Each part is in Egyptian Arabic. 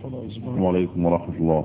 السلام عليكم ورحمة الله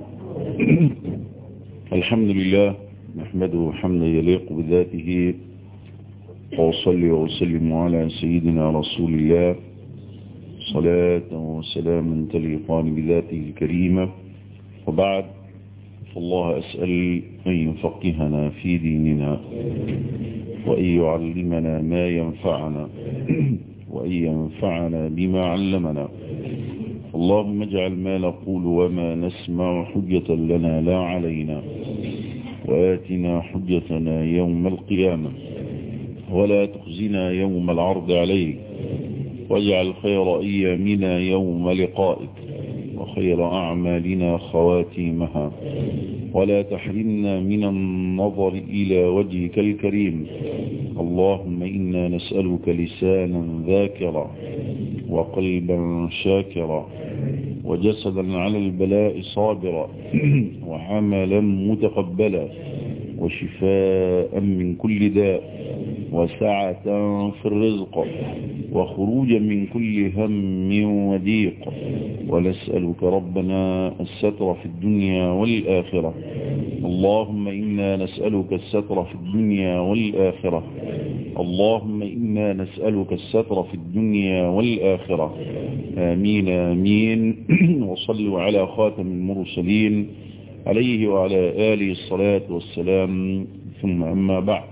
الحمد لله نحمده حمدا يليق بذاته وأصلي وأسلم على سيدنا رسول الله صلاة وسلاما تليقان بذاته الكريمة وبعد فالله أسأل أن يفقهنا في ديننا وأن يعلمنا ما ينفعنا وأن ينفعنا بما علمنا اللهم اجعل ما نقول وما نسمع حجة لنا لا علينا وآتنا حجتنا يوم القيامة ولا تخزنا يوم العرض عليك واجعل خير أيامنا يوم لقائك وخير أعمالنا خواتيمها ولا تحرمنا من النظر إلى وجهك الكريم اللهم إنا نسألك لسانا ذاكرا وقلبا شاكرا وجسدا على البلاء صابرا وعملا متقبلا وشفاء من كل داء وسعة في الرزق وخروجا من كل هم وضيق ونسألك ربنا الستر في الدنيا والآخرة اللهم إنا نسألك الستر في الدنيا والآخرة اللهم إنا نسألك الستر في الدنيا والآخرة آمين آمين وصلوا على خاتم المرسلين عليه وعلى آله الصلاة والسلام ثم أما بعد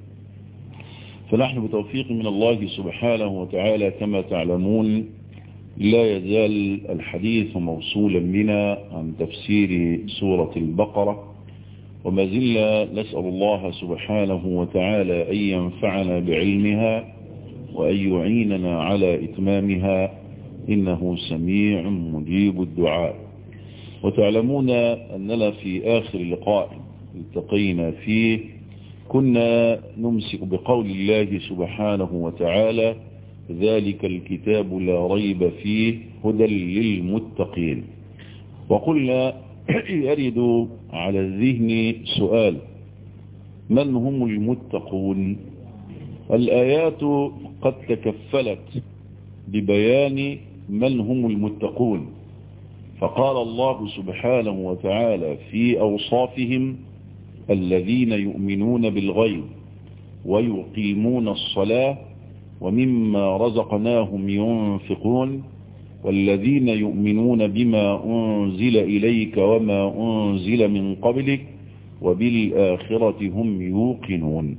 فنحن بتوفيق من الله سبحانه وتعالى كما تعلمون لا يزال الحديث موصولا بنا عن تفسير سورة البقرة وما زلنا نسأل الله سبحانه وتعالى أن ينفعنا بعلمها وأن يعيننا على إتمامها إنه سميع مجيب الدعاء وتعلمون أننا في آخر لقاء التقينا فيه كنا نمسك بقول الله سبحانه وتعالى ذلك الكتاب لا ريب فيه هدى للمتقين وقلنا يرد على الذهن سؤال من هم المتقون الآيات قد تكفلت ببيان من هم المتقون فقال الله سبحانه وتعالى في أوصافهم الذين يؤمنون بالغيب ويقيمون الصلاة ومما رزقناهم ينفقون والذين يؤمنون بما أنزل إليك وما أنزل من قبلك وبالآخرة هم يوقنون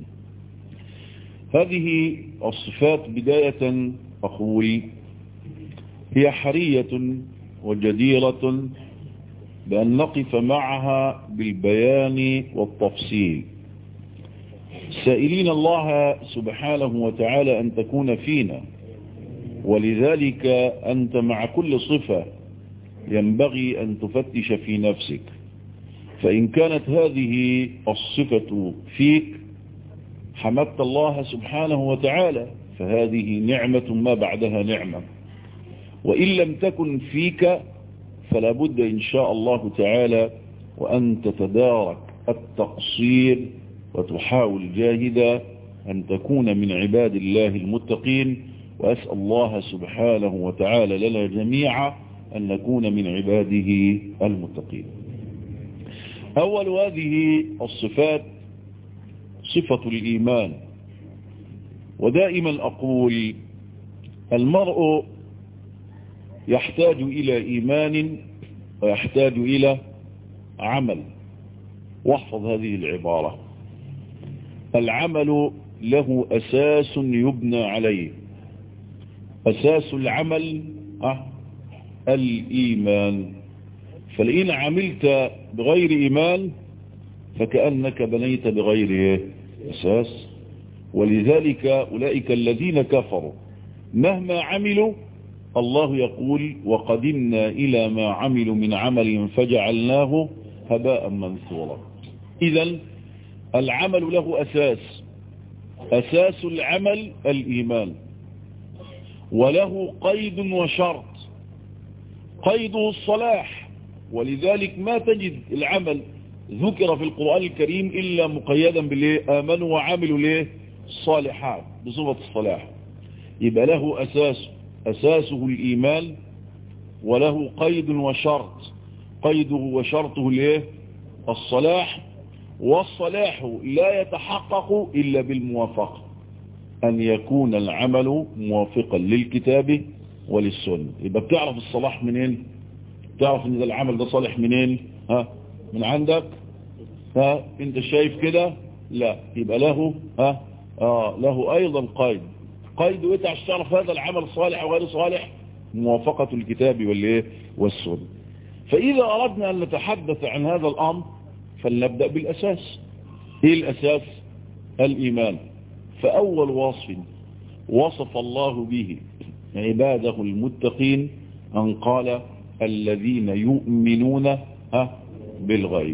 هذه الصفات بداية أقول هي حرية وجديرة بأن نقف معها بالبيان والتفصيل سائلين الله سبحانه وتعالى أن تكون فينا ولذلك أنت مع كل صفة ينبغي أن تفتش في نفسك فإن كانت هذه الصفة فيك حمدت الله سبحانه وتعالى فهذه نعمة ما بعدها نعمة وإن لم تكن فيك فلا بد إن شاء الله تعالى وأن تتدارك التقصير وتحاول جاهدا أن تكون من عباد الله المتقين وأسأل الله سبحانه وتعالى لنا جميعا أن نكون من عباده المتقين أول هذه الصفات صفة الإيمان ودائما أقول المرء يحتاج إلى إيمان ويحتاج إلى عمل واحفظ هذه العبارة العمل له أساس يبنى عليه أساس العمل أه الإيمان فلئن عملت بغير إيمان فكأنك بنيت بغير أساس ولذلك أولئك الذين كفروا مهما عملوا الله يقول وقدمنا إلى ما عملوا من عمل فجعلناه هباء منثورا إذا العمل له أساس أساس العمل الإيمان وله قيد وشرط قيده الصلاح ولذلك ما تجد العمل ذكر في القرآن الكريم إلا مقيدا بالله آمنوا وعملوا ليه الصالحات بصفة الصلاح يبقى له أساس أساسه الإيمان وله قيد وشرط قيده وشرطه ليه الصلاح والصلاح لا يتحقق إلا بالموافقة أن يكون العمل موافقا للكتاب وللسنة يبقى بتعرف الصلاح منين تعرف ان العمل ده صالح منين ها من عندك ها انت شايف كده لا يبقى له ها آه له ايضا قيد قيد وانت عشان تعرف هذا العمل صالح او غير صالح موافقة الكتاب والايه والسنة فاذا اردنا ان نتحدث عن هذا الامر فلنبدأ بالاساس ايه الاساس الايمان فاول وصف وصف الله به عباده المتقين ان قال الذين يؤمنون ها بالغيب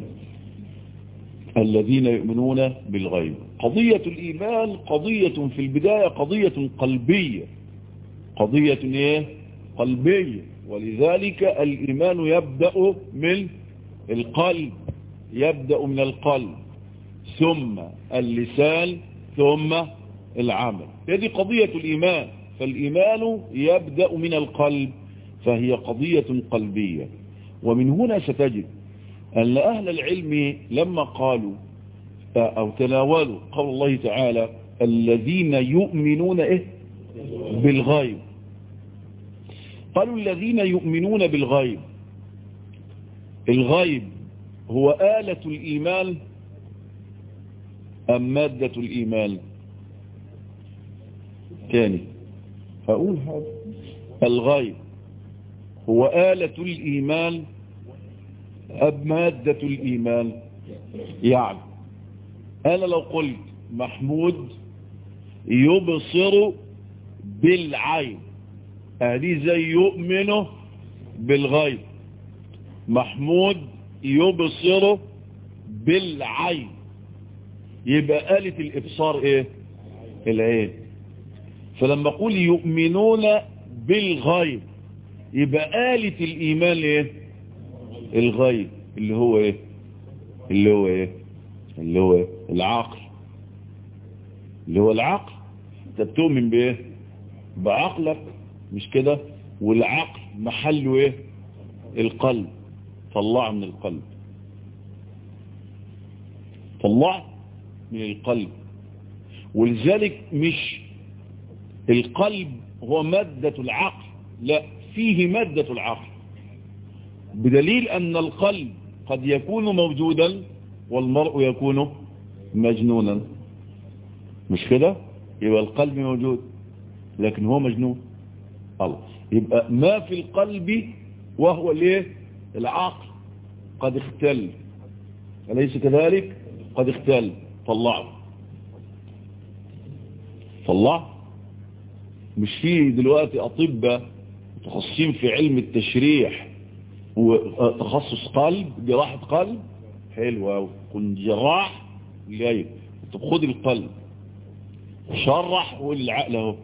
الذين يؤمنون بالغيب قضية الإيمان قضية في البداية قضية قلبية قضية ايه قلبية ولذلك الإيمان يبدأ من القلب يبدأ من القلب ثم اللسان ثم العمل هذه قضية الإيمان فالإيمان يبدأ من القلب فهي قضية قلبية ومن هنا ستجد أن أهل العلم لما قالوا أو تناولوا قول الله تعالى الذين يؤمنون إيه بالغيب قالوا الذين يؤمنون بالغيب الغيب هو آلة الإيمان أم مادة الإيمان تاني هقول هذا الغيب هو آلة الإيمان أم مادة الإيمان يعني أنا لو قلت محمود يبصر بالعين هذه زي يؤمنه بالغيب محمود يبصر بالعين يبقى آلة الإبصار إيه العين فلما أقول يؤمنون بالغيب يبقى آلة الإيمان إيه الغيب اللي هو إيه اللي هو إيه اللي هو إيه؟ العقل اللي هو العقل انت بتؤمن بايه بعقلك مش كده والعقل محله ايه القلب طلع من القلب طلع من القلب ولذلك مش القلب هو مادة العقل لا فيه مادة العقل بدليل أن القلب قد يكون موجودا والمرء يكون مجنونا مش كده يبقى القلب موجود لكن هو مجنون الله يبقى ما في القلب وهو ليه العقل قد اختل أليس كذلك قد اختل طلعه طلع مش فيه دلوقتي أطباء متخصصين في علم التشريح وتخصص قلب جراحة قلب حلو قوي كنت جراح جاي طب خد القلب شرح وقول العقل اهو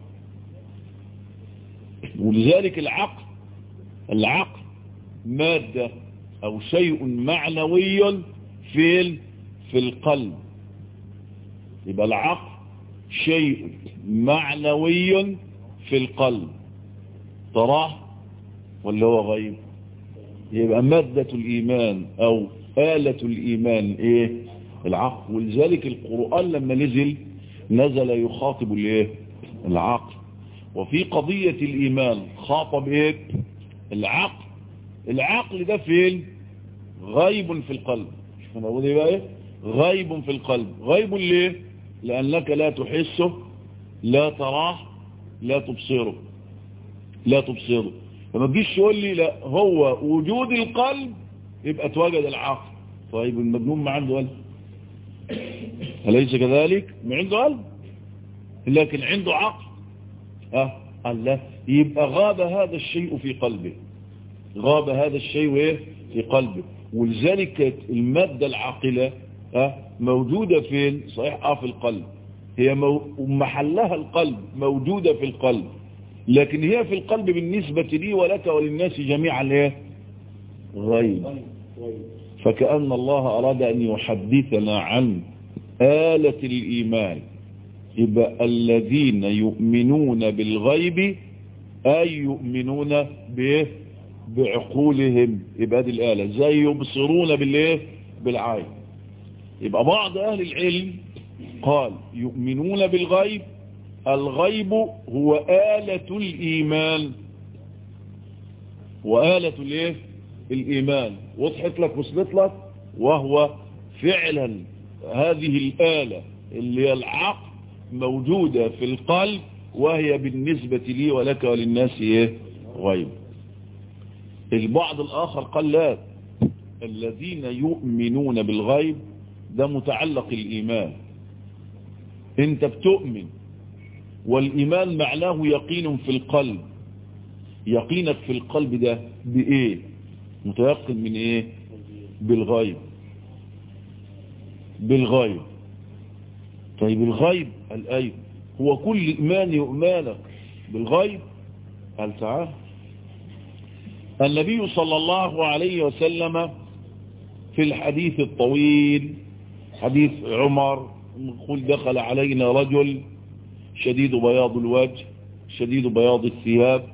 ولذلك العقل العقل مادة او شيء معنوي في في القلب يبقى العقل شيء معنوي في القلب تراه ولا هو غيب يبقى مادة الإيمان أو آلة الإيمان إيه العقل ولذلك القرآن لما نزل نزل يخاطب الإيه العقل وفي قضية الإيمان خاطب إيه العقل العقل ده فين غيب في القلب شوف انا اقول ايه بقى إيه؟ غيب في القلب غيب ليه لأنك لا تحسه لا تراه لا تبصره لا تبصره فما تجيش تقول لي لا هو وجود القلب يبقى توجد العقل طيب المجنون ما عنده قلب أليس كذلك ما عنده قلب لكن عنده عقل اه الله يبقى غاب هذا الشيء في قلبه غاب هذا الشيء ايه في قلبه ولذلك كانت المادة العاقلة اه موجودة فين صحيح اه في القلب هي مو... محلها القلب موجودة في القلب لكن هي في القلب بالنسبة لي ولك وللناس جميعا ايه غيب فكأن الله أراد أن يحدثنا عن آلة الإيمان يبقى الذين يؤمنون بالغيب أي يؤمنون به بعقولهم يبقى دي الآلة زي يبصرون بالايه بالعين يبقى بعض أهل العلم قال يؤمنون بالغيب الغيب هو آلة الإيمان وآلة الايه الإيمان وضحت لك وصلت لك وهو فعلا هذه الآلة اللي هي العقل موجودة في القلب وهي بالنسبة لي ولك وللناس ايه غيب البعض الآخر قال لا الذين يؤمنون بالغيب ده متعلق الإيمان انت بتؤمن والإيمان معناه يقين في القلب يقينك في القلب ده بإيه متيقن من إيه بالغيب بالغيب طيب الغيب قال أيوه هو كل إيمان يؤمنك بالغيب قال تعال النبي صلى الله عليه وسلم في الحديث الطويل حديث عمر قل دخل علينا رجل شديد بياض الوجه شديد بياض الثياب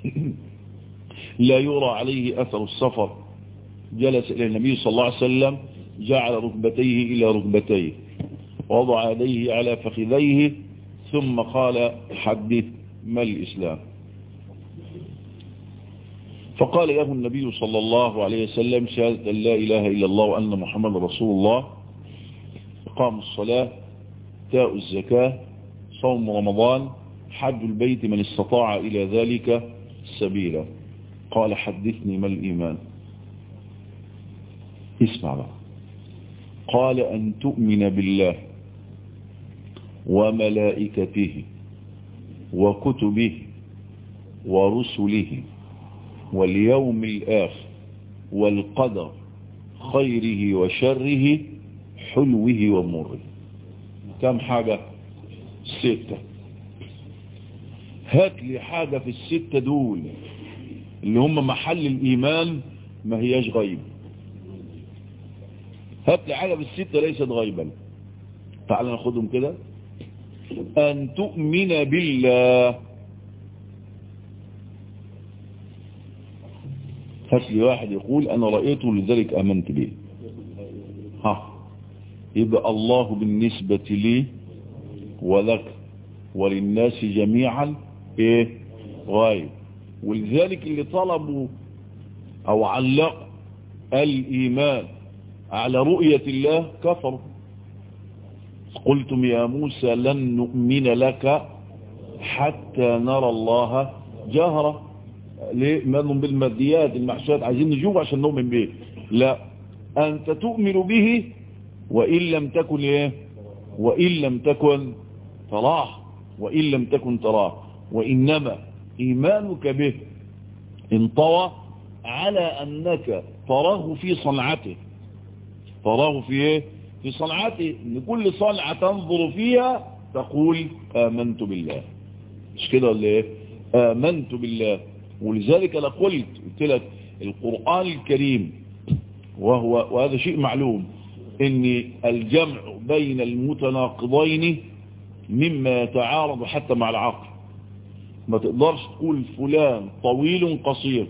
لا يرى عليه أثر السفر جلس إلى النبي صلى الله عليه وسلم جعل ركبتيه إلى ركبتيه وضع يديه على فخذيه ثم قال حدث ما الإسلام فقال له النبي صلى الله عليه وسلم شهادة أن لا إله إلا الله وأن محمد رسول الله إقام الصلاة تاء الزكاة صوم رمضان حج البيت من استطاع إلى ذلك سبيلا قال حدثني ما الإيمان اسمع بقى قال أن تؤمن بالله وملائكته وكتبه ورسله واليوم الآخر والقدر خيره وشره حلوه ومره كم حاجة ستة هات لي حاجة في الستة دول اللي هم محل الإيمان ما هياش غيب هات لي حاجة في الستة ليست غيبا تعال ناخدهم كده أن تؤمن بالله هات لي واحد يقول أنا رأيته لذلك أمنت به ها يبقى الله بالنسبة لي ولك وللناس جميعا ايه غايب ولذلك اللي طلبوا او علقوا الايمان على رؤية الله كفروا قلتم يا موسى لن نؤمن لك حتى نرى الله جهرة ليه مالهم بالماديات المحشوات عايزين نشوف عشان نؤمن به لا انت تؤمن به وإن لم تكن ايه وإن لم تكن تراه وإن لم تكن تراه وإنما إيمانك به انطوى على أنك تراه في صنعته تراه في ايه في صنعته لكل صنعة تنظر فيها تقول آمنت بالله مش كده ولا ايه آمنت بالله ولذلك انا قلت قلت لك القرآن الكريم وهو وهذا شيء معلوم ان الجمع بين المتناقضين مما يتعارض حتى مع العقل ما تقدرش تقول فلان طويل قصير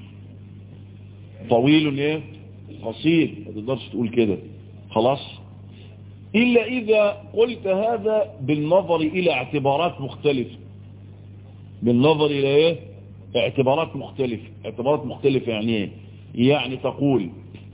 طويل ايه قصير ما تقدرش تقول كده خلاص إلا إذا قلت هذا بالنظر إلى اعتبارات مختلفة بالنظر إلى إيه اعتبارات مختلفة اعتبارات مختلفة يعني إيه يعني تقول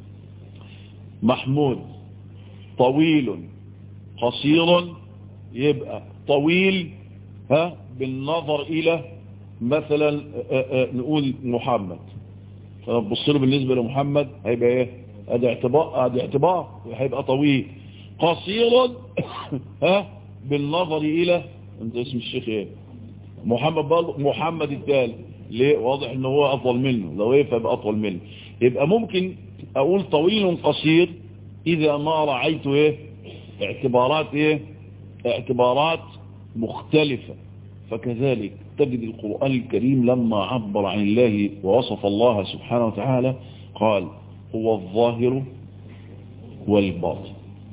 محمود طويل قصير يبقى طويل ها بالنظر إلى مثلا نقول محمد بص له بالنسبة لمحمد هيبقى ايه ادي اعتبار ادي اعتبار هيبقى طويل قصير ها بالنظر الى انت اسم الشيخ ايه محمد برضه محمد الثالث ليه واضح ان هو اطول منه لو ايه فيبقى اطول منه يبقى ممكن اقول طويل قصير اذا ما رعيت ايه اعتبارات ايه اعتبارات مختلفة فكذلك تجد القرآن الكريم لما عبر عن الله ووصف الله سبحانه وتعالى قال هو الظاهر والباطن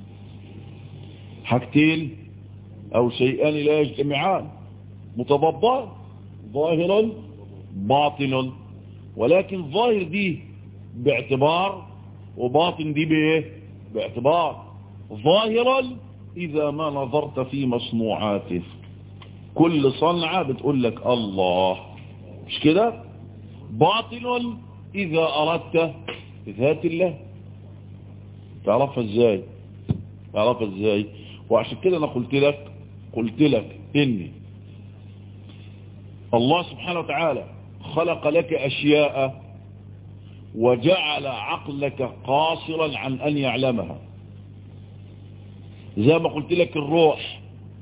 حاجتين او شيئان لا يجتمعان متضادان ظاهر باطن ولكن ظاهر دي باعتبار وباطن دي بايه باعتبار ظاهرا إذا ما نظرت في مصنوعاته كل صنعة بتقول لك الله مش كده باطن إذا أردت ذات الله تعرفها ازاي تعرفها ازاي وعشان كده انا قلت لك قلت لك اني الله سبحانه وتعالى خلق لك اشياء وجعل عقلك قاصرا عن ان يعلمها زي ما قلت لك الروح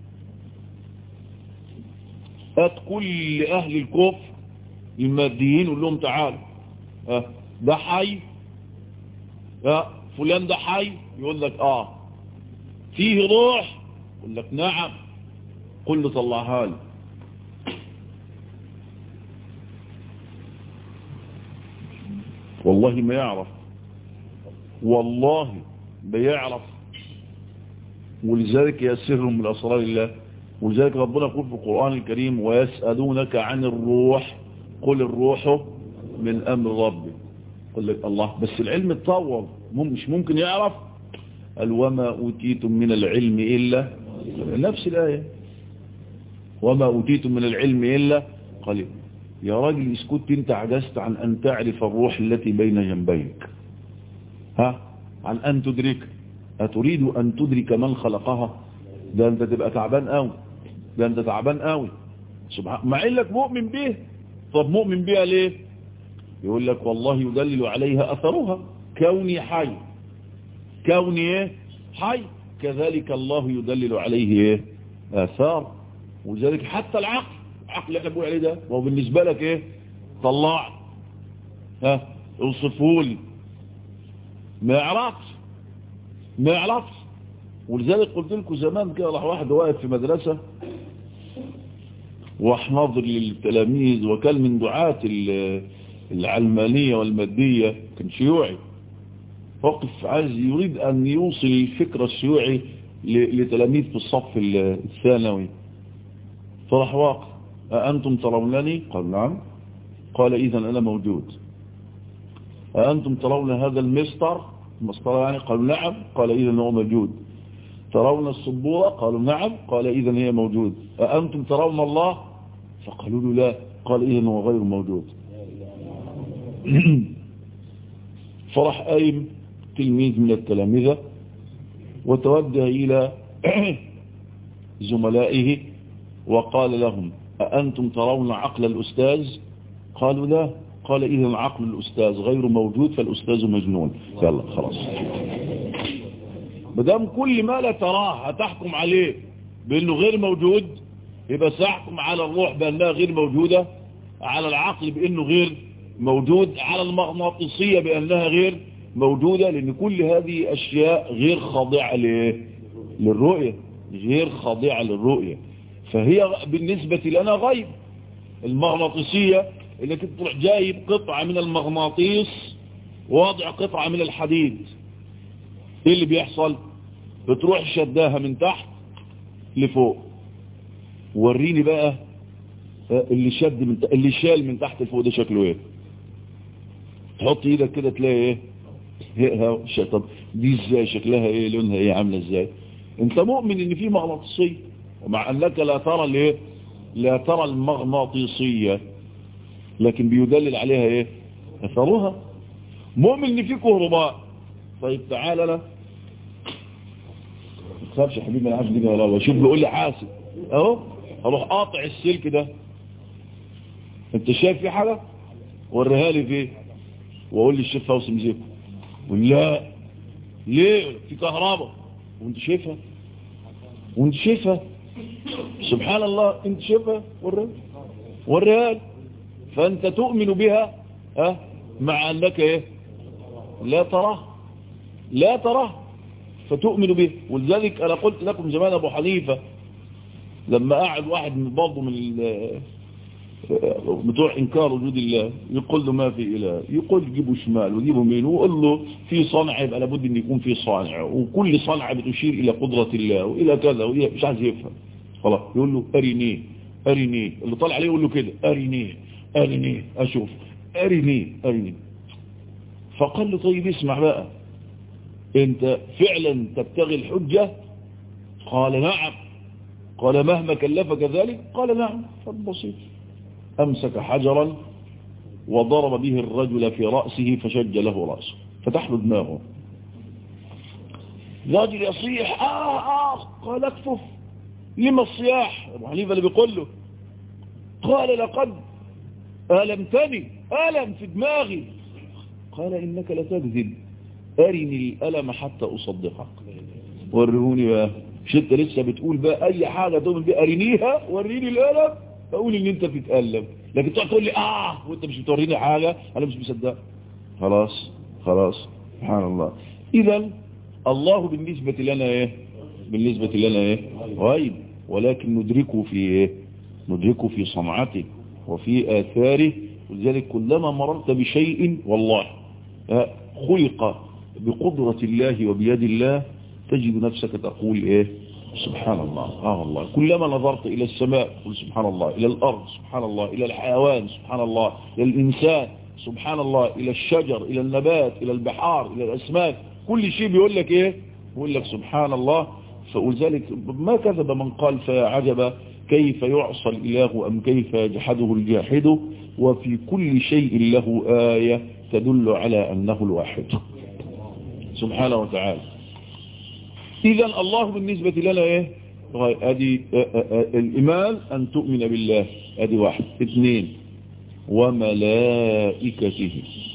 ات كل اهل الكفر الماديين قول لهم تعالوا اه ده حي اه فلان ده حي يقول لك اه فيه روح يقول لك نعم قل له طلعها لي والله ما يعرف والله ما يعرف ولذلك يسر من أسرار الله ولذلك ربنا يقول في القرآن الكريم ويسألونك عن الروح قل الروح من أمر ربي قل لك الله بس العلم اتطور مش ممكن يعرف قال وما أوتيتم من العلم إلا نفس الآية وما أوتيتم من العلم إلا قليل يا راجل اسكت انت عجزت عن أن تعرف الروح التي بين جنبيك ها عن أن تدرك أتريد أن تدرك من خلقها ده أنت تبقى تعبان قوي ده أنت تعبان قوي سبحان مع إنك مؤمن به طب مؤمن بها ليه يقول لك والله يدلل عليها أثرها كوني حي كوني ايه حي كذلك الله يدلل عليه ايه آثار وذلك حتى العقل العقل اللي احنا بنقول عليه ده وهو بالنسبة لك ايه طلع ها اوصفهولي ما يعرفش ما يعرفش ولذلك قلت لكم زمان كده راح واحد واقف في مدرسة وحناظر للتلاميذ وكان من دعاة العلمانية والمادية كان شيوعي وقف عايز يريد أن يوصل الفكرة الشيوعي لتلاميذ في الصف الثانوي فراح واقف أأنتم ترونني قال نعم قال إذا أنا موجود أأنتم ترون هذا المسطر المسطرة يعني قالوا نعم قال إذا هو موجود ترون الصبورة قالوا نعم قال إذا هي موجود أأنتم ترون الله فقالوا له لا قال إذا هو غير موجود فرح قايم تلميذ من التلامذة وتوجه إلى زملائه وقال لهم أأنتم ترون عقل الأستاذ قالوا لا قال إذا عقل الأستاذ غير موجود فالأستاذ مجنون يلا خلاص مدام كل ما لا تراه هتحكم عليه بأنه غير موجود يبقى سيحكم على الروح بأنها غير موجودة على العقل بأنه غير موجود على المغناطيسية بأنها غير موجودة لأن كل هذه أشياء غير خاضعة للرؤية غير خاضعة للرؤية فهي بالنسبة لنا غيب المغناطيسية انك تروح جايب قطعة من المغناطيس ووضع قطعة من الحديد ايه اللي بيحصل بتروح شداها من تحت لفوق وريني بقى اللي شد من ت... اللي شال من تحت لفوق ده شكله ايه تحط ايدك كده تلاقي ايه هي طب دي ازاي شكلها ايه لونها ايه عامله ازاي انت مؤمن ان في مغناطيسيه ومع انك لا ترى الايه لا ترى المغناطيسيه لكن بيدلل عليها ايه اثرها مؤمن ان في كهرباء طيب تعال لا ما تخافش يا حبيبي انا عارف دي ولا شوف بيقول لي حاسب اهو اروح قاطع السلك ده انت شايف في حاجه وريها لي فيه واقول لي الشيخ فوسي مزيكو يقول لا ليه في كهرباء وانت شايفها وانت شايفها سبحان الله انت شايفها وريها وريها فانت تؤمن بها اه مع انك ايه لا تراه لا تراه فتؤمن به ولذلك انا قلت لكم زمان ابو حنيفة لما قعد واحد من برضه من بتوع انكار وجود الله يقول له ما في اله يقول جيبه شمال وجيبه يمين ويقول له في صنع يبقى لابد ان يكون في صانع وكل صنعه بتشير الى قدرة الله والى كذا وإلى مش عايز يفهم خلاص يقول له اريني اريني اللي طالع عليه يقول له كده اريني اريني اشوف أرني أرني فقال له طيب اسمع بقى انت فعلا تبتغي الحجة قال نعم قال مهما كلفك ذلك قال نعم فالبسيط أمسك حجرا وضرب به الرجل في رأسه فشج له رأسه فتح له دماغه الراجل يصيح آه آه قال اكفف لما الصياح ابو حنيفه اللي بيقول له قال لقد ألمتني ألم في دماغي قال إنك لتكذب أرني الألم حتى أصدقك ورهوني بقى مش انت لسه بتقول بقى أي حاجة تؤمن بها أرنيها وريني الألم أقول إن أنت بتتألم لكن تقعد تقول لي آه وأنت مش بتوريني حاجة أنا مش مصدق خلاص خلاص سبحان الله إذا الله بالنسبة لنا إيه بالنسبة لنا إيه غيب ولكن ندركه في إيه ندركه في صنعته وفي آثاره ولذلك كلما مررت بشيء والله خلق بقدرة الله وبيد الله تجد نفسك تقول إيه سبحان الله آه الله كلما نظرت إلى السماء قل سبحان الله إلى الأرض سبحان الله إلى الحيوان سبحان الله إلى الإنسان سبحان الله إلى الشجر إلى النبات إلى البحار إلى الأسماك كل شيء بيقول لك إيه بيقول لك سبحان الله فولذلك ما كذب من قال فيا عجب كيف يعصى الإله أم كيف يجحده الجاحد وفي كل شيء له آية تدل على أنه الواحد سبحانه وتعالى إذا الله بالنسبة لنا إيه أدي الإيمان أن تؤمن بالله أدي واحد اثنين وملائكته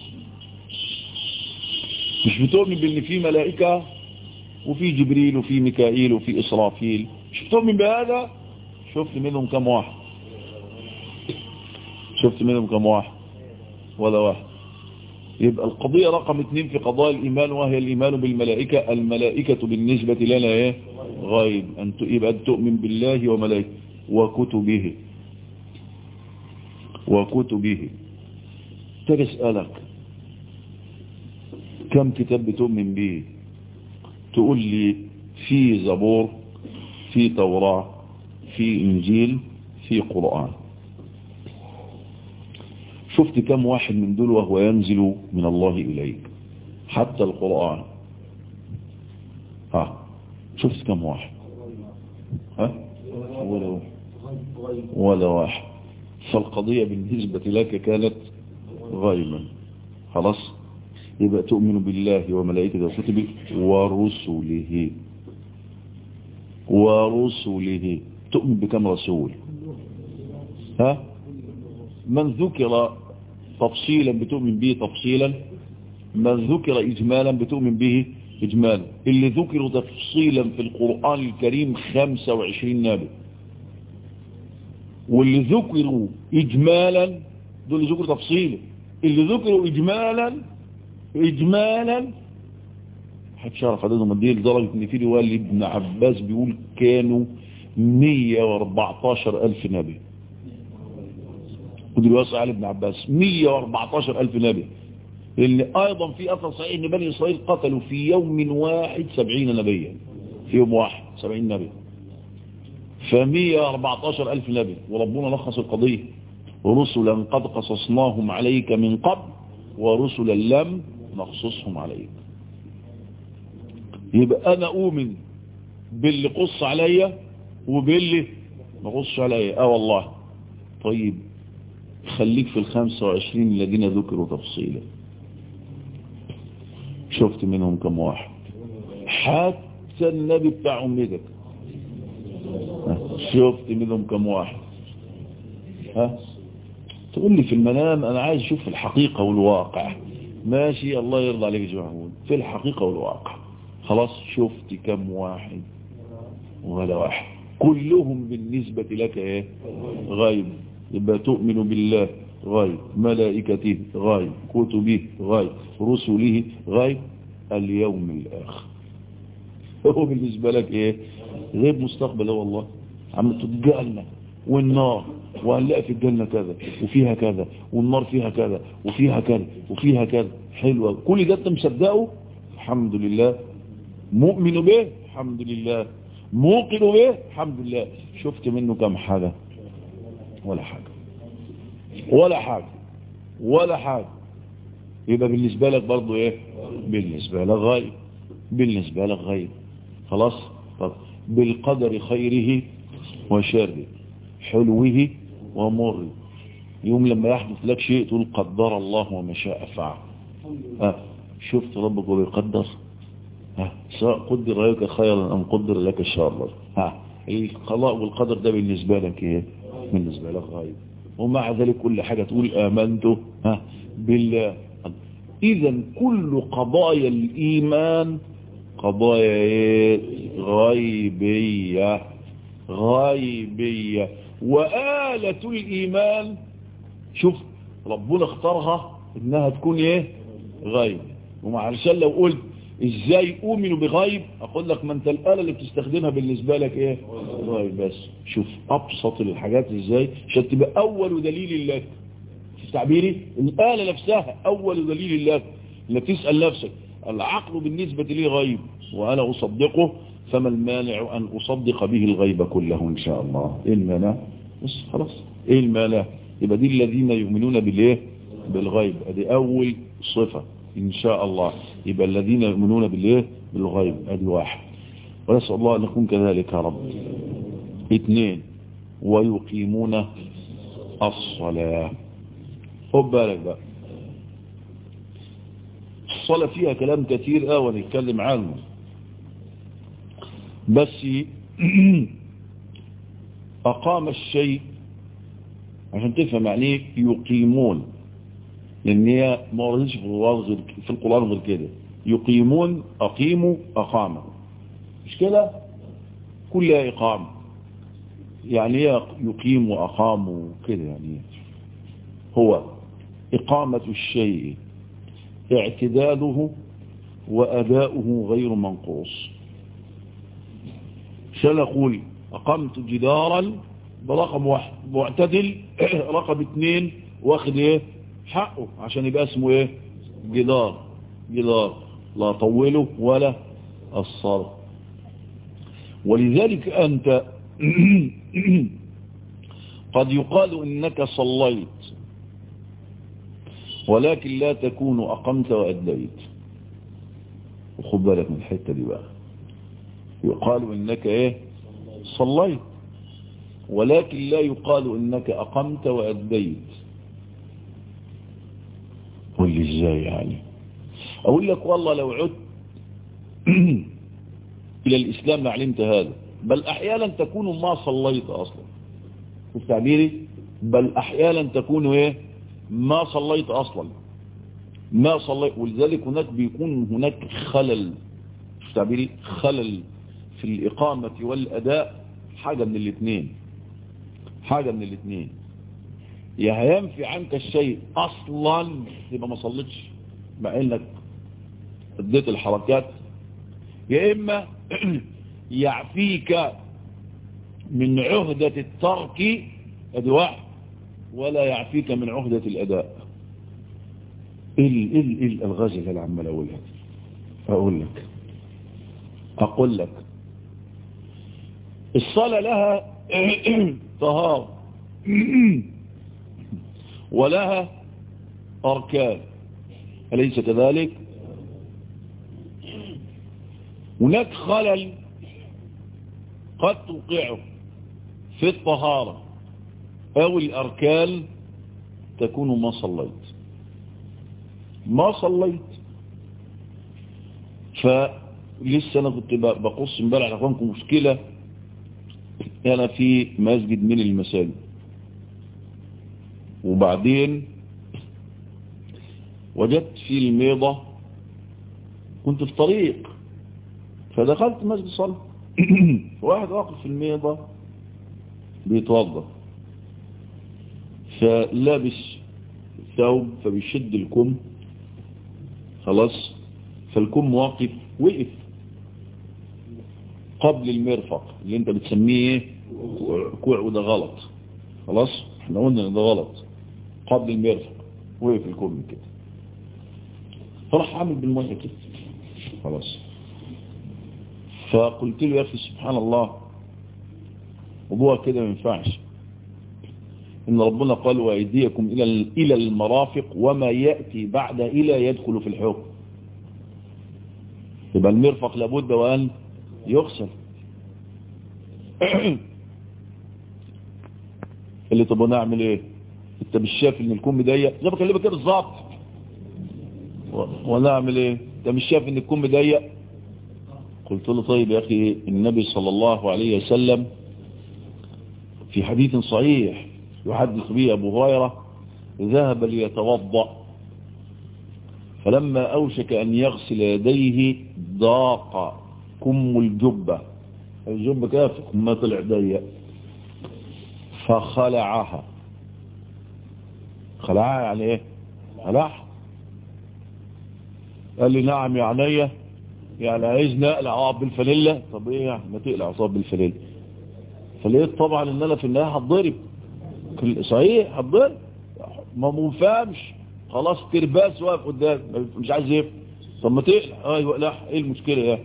مش بتؤمن بأن في ملائكة وفي جبريل وفي ميكائيل وفي إسرافيل مش بتؤمن بهذا شفت منهم كم واحد شفت منهم كم واحد ولا واحد يبقى القضية رقم اثنين في قضاء الإيمان وهي الإيمان بالملائكة الملائكة بالنسبة لنا ايه غيب أن يبقى أن تؤمن بالله وملائكته وكتبه وكتبه تسألك كم كتاب بتؤمن به تقول لي في زبور في توراة في إنجيل في قرآن شفت كم واحد من دول وهو ينزل من الله إليك حتى القرآن ها شفت كم واحد ها ولا واحد ولا واحد فالقضية بالنسبة لك كانت غيما خلاص يبقى تؤمن بالله وملائكته وكتبه ورسله ورسله تؤمن بكم رسول ها من ذكر تفصيلا بتؤمن به تفصيلا من ذكر إجمالا بتؤمن به إجمالا اللي ذكروا تفصيلا في القرآن الكريم 25 نبي واللي ذكروا إجمالا دول اللي ذكروا تفصيلا اللي ذكروا إجمالا إجمالا هتشارف عددهم قد ايه لدرجة ان في رواية لابن عباس بيقول كانوا 114 ألف نبي ودي رواية على ابن عباس 114 ألف نبي اللي أيضا في أثر صحيح ان بني إسرائيل قتلوا في يوم واحد 70 نبيا في يوم واحد 70 نبي ف 114 ألف نبي وربنا لخص القضية رسلا قد قصصناهم عليك من قبل ورسلا لم نقصصهم عليك يبقى أنا أؤمن باللي قص عليا وباللي ما قصش عليا اه والله طيب خليك في الخمسة وعشرين الذين ذكروا تفصيلا شفت منهم كم واحد حتى النبي بتاع أمتك شفت منهم كم واحد ها تقول لي في المنام أنا عايز أشوف الحقيقة والواقع ماشي الله يرضى عليك يا محمود في الحقيقة والواقع خلاص شفت كم واحد ولا واحد كلهم بالنسبة لك ايه غيب يبقى تؤمن بالله غيب ملائكته غيب كتبه غيب رسله غيب اليوم الآخر هو بالنسبة لك ايه غيب مستقبل والله عم تتجعلنا والنار وهنلاقي في الجنة كذا وفيها كذا والنار فيها كذا وفيها كذا وفيها كذا حلوة كل ده انت مصدقه الحمد لله مؤمن به الحمد لله موقن به الحمد لله شفت منه كم حاجة ولا حاجة ولا حاجة ولا حاجة يبقى بالنسبة لك برضو ايه بالنسبة لك غيب بالنسبة لك غيب خلاص طب بالقدر خيره وشره حلوه ومره يوم لما يحدث لك شيء تقول قدر الله وما شاء فعل ها شفت ربك وبيقدر ها سواء قدر لك خيرا ام قدر لك شرا ها القضاء والقدر ده بالنسبة لك ايه بالنسبة لك غايب ومع ذلك كل حاجة تقول آمنت ها بالله إذا كل قضايا الإيمان قضايا إيه؟ غيبية غيبية وآلة الإيمان شوف ربنا اختارها إنها تكون إيه غيب ومعلشان لو قلت ازاي اؤمن بغيب اقول لك ما انت الآلة اللي بتستخدمها بالنسبة لك ايه غيب بس شوف ابسط الحاجات ازاي عشان تبقى اول دليل لك في تعبيري الآلة نفسها اول دليل لك اللي تسأل نفسك العقل بالنسبة لي غيب وانا اصدقه فما المانع ان اصدق به الغيب كله ان شاء الله ايه المانع بس خلاص ايه المانع يبقى دي الذين يؤمنون بالايه بالغيب ادي اول صفة إن شاء الله يبقى الذين يؤمنون بالله بالغيب ادي واحد ونسأل الله أن نكون كذلك يا رب اثنين ويقيمون الصلاة خد بالك بقى الصلاة فيها كلام كثير قوي نتكلم عنه بس أقام الشيء عشان تفهم يعني يقيمون لان هي ما وردتش في القرآن غير في القرآن غير كده يقيمون أقيموا أقاموا مش كده كلها إقامة يعني هي يقيم وأقام كده يعني هو إقامة الشيء اعتداله وأداؤه غير منقوص سنقول أقمت جدارا برقم واحد معتدل رقم اثنين واخد ايه حقه عشان يبقى اسمه ايه جدار جدار لا طوله ولا الصر ولذلك انت قد يقال انك صليت ولكن لا تكون اقمت واديت وخد بالك من الحته دي بقى يقال انك ايه صليت ولكن لا يقال انك اقمت واديت قول لي ازاي يعني اقول لك والله لو عدت الى الاسلام لعلمت هذا بل احيانا تكون ما صليت اصلا شوف تعبيري بل احيانا تكون ايه ما صليت اصلا ما صليت ولذلك هناك بيكون هناك خلل شوف تعبيري خلل في الاقامة والاداء حاجة من الاثنين حاجة من الاثنين يا هينفي عنك الشيء اصلا يبقى ما صليتش مع انك اديت الحركات يا اما يعفيك من عهدة الترك ادي واحد ولا يعفيك من عهدة الاداء ايه ايه ايه الالغاز اللي انا عمال اقولها اقول لك اقول لك الصلاة لها طهارة ولها أركان أليس كذلك هناك خلل قد توقعه في الطهارة أو الأركان تكون ما صليت ما صليت فلسه أنا كنت بقص امبارح لكم مشكلة أنا في مسجد من المساجد وبعدين وجدت في الميضة كنت في طريق فدخلت مسجد صلاة واحد واقف في الميضة بيتوضا فلابس ثوب فبيشد الكم خلاص فالكم واقف وقف قبل المرفق اللي انت بتسميه كوع وده غلط خلاص احنا قلنا ان ده غلط قبل المرفق وقف الكم كده فراح عامل بالميه كده خلاص فقلت له يا اخي سبحان الله موضوع كده ما ينفعش إن ربنا قال وأيديكم إلى إلى المرافق وما يأتي بعد إلى يدخل في الحكم يبقى المرفق لابد وأن يغسل اللي طب نعمل ايه انت مش شايف ان الكم ضيق زي ما بكلمك كده بالظبط وانا اعمل ايه انت مش شايف ان الكم ضيق قلت له طيب يا اخي النبي صلى الله عليه وسلم في حديث صحيح يحدث به ابو هريره ذهب ليتوضا فلما اوشك ان يغسل يديه ضاق كم الجبه الجبه كده ما طلع ضيق فخلعها خلعها يعني ايه خلعها قال لي نعم يا عينيا يعني عايزني اقلع عصاب بالفانيلا طب ايه يعني ما تقلع عصاب بالفانيلا فلقيت طبعا ان انا في النهايه هتضرب صحيح هتضرب ما مفهمش خلاص ترباس واقف قدام مش عايز يفهم طب ما تقلع ايوه لا ايه المشكله يا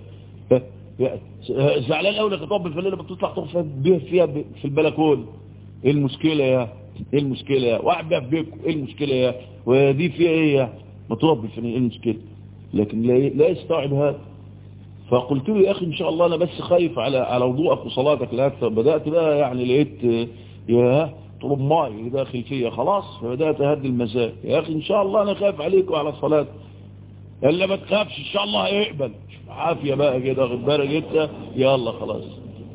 زعلان قوي انك تطبل بالفانيلا بتطلع تقف فيها في البلكونه ايه المشكلة يا ايه المشكلة يا واحد بقى في بيتكم ايه المشكلة يا ودي فيها ايه يا ما تربي في ايه المشكلة لكن لا, لا يستوعب هذا فقلت له يا اخي ان شاء الله انا بس خايف على على وضوءك وصلاتك لا بدأت بقى يعني لقيت يا طلب ماي داخل فيا خلاص فبدأت اهدي المساء يا اخي ان شاء الله انا خايف عليك وعلى صلاتك الا ما تخافش ان شاء الله هيقبل عافية بقى كده خد بالك انت يلا خلاص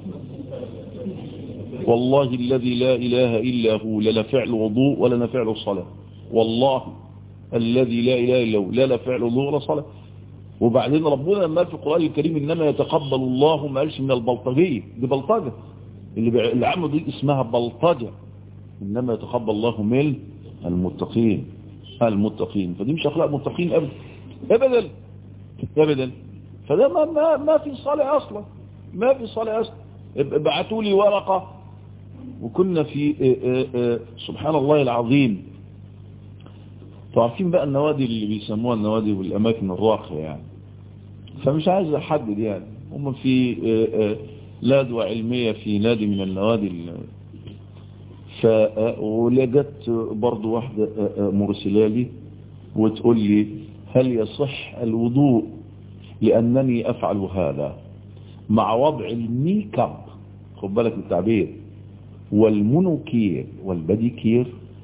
والله الذي لا إله إلا هو لا فعل وضوء ولا فعل صلاة والله الذي لا إله إلا هو لا فعل وضوء ولا صلاة وبعدين ربنا لما في القرآن الكريم إنما يتقبل الله ما قالش من البلطجية دي بلطجة اللي اللي عملوا دي اسمها بلطجة إنما يتقبل الله من المتقين المتقين فدي مش أخلاق متقين أبدا أبدا أبدا فده ما, ما, ما في صلاة أصلا ما في صلاة أصلا ابعتوا لي ورقة وكنا في سبحان الله العظيم تعرفين بقى النوادي اللي بيسموها النوادي والأماكن الراقية يعني فمش عايز أحدد يعني هم في لادوة علمية في نادي من النوادي ف ولقت برضو واحدة مرسلالي وتقول لي هل يصح الوضوء لأنني أفعل هذا مع وضع الميك اب خد بالك من التعبير والمونوكير والبديكير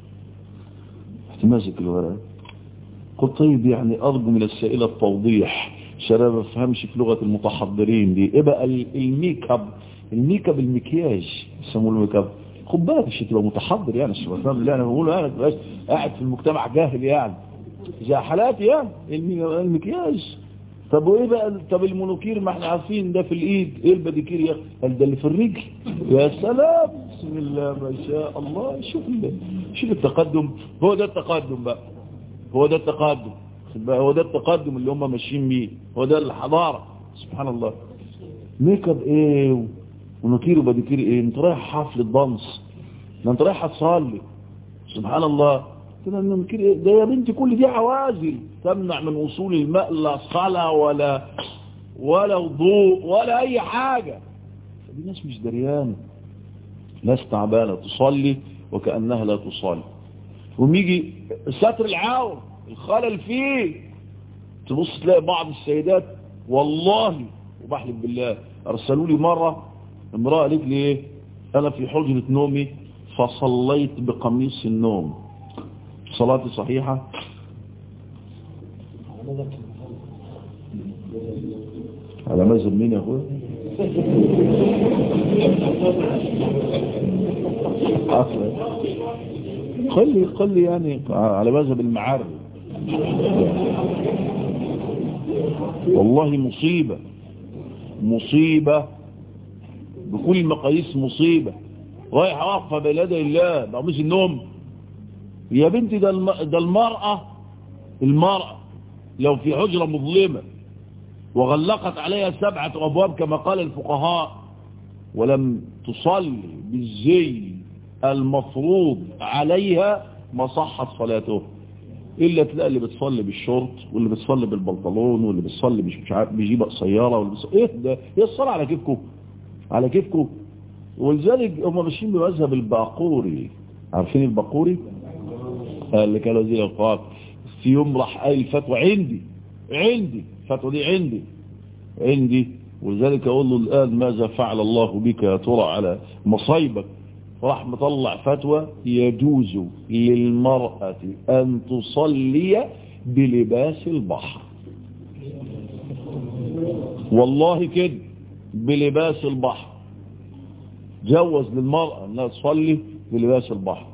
ماسك الورق قلت طيب يعني أرجو من السائلة التوضيح شباب افهمش في لغة المتحضرين دي ايه بقى الميك اب الميك اب المكياج يسموه الميك اب خد بالك مش تبقى متحضر يعني مش فاهم اللي انا بقوله انا تبقاش قاعد في المجتمع جاهل يعني زي حالاتي يعني المكياج طب وايه بقى طب المونوكير ما احنا عارفين ده في الايد ايه البديكير يا قال ده اللي في الرجل يا سلام بسم الله ما شاء الله شوف شوف التقدم هو ده التقدم بقى هو ده التقدم هو ده التقدم اللي هم ماشيين بيه هو ده الحضاره سبحان الله ميك اب ايه ونكير وبديكير ايه انت رايح حفله دانس ده انت رايح تصلي سبحان الله كده نكير ايه ده يا بنتي كل دي عوازل تمنع من وصول الماء لا صلاه ولا ولا وضوء ولا اي حاجه دي ناس مش دريانه ناس تعبانه تصلي وكانها لا تصلي وميجي ستر العاور الخلل فيه تبص تلاقي بعض السيدات والله وبحلف بالله ارسلوا لي مرة امرأة قالت لي ايه انا في حجرة نومي فصليت بقميص النوم صلاتي صحيحة على مذهب مين يا اخويا قل لي قل لي يعني على مذهب المعارف والله مصيبة مصيبة بكل مقاييس مصيبة رايح واقفة بلاد الله بقميص النوم يا بنتي ده, الم... ده المرأة المرأة لو في حجرة مظلمة وغلقت عليها سبعة أبواب كما قال الفقهاء ولم تصلي بالزي المفروض عليها ما صحت صلاته إلا تلاقي اللي بتصلي بالشورت واللي بتصلي بالبنطلون واللي بتصلي مش عارف بيجيب قصيره واللي بتصلي ايه ده هي الصلاه على كيفكم على كيفكم ولذلك هم ماشيين بمذهب الباقوري عارفين البقوري اللي كان وزير القوات في يوم راح قايل فتوى عندي عندي الفتوى دي عندي عندي ولذلك اقول له الان ماذا فعل الله بك يا ترى على مصايبك راح مطلع فتوى يجوز للمرأة ان تصلي بلباس البحر والله كده بلباس البحر جوز للمرأة انها تصلي بلباس البحر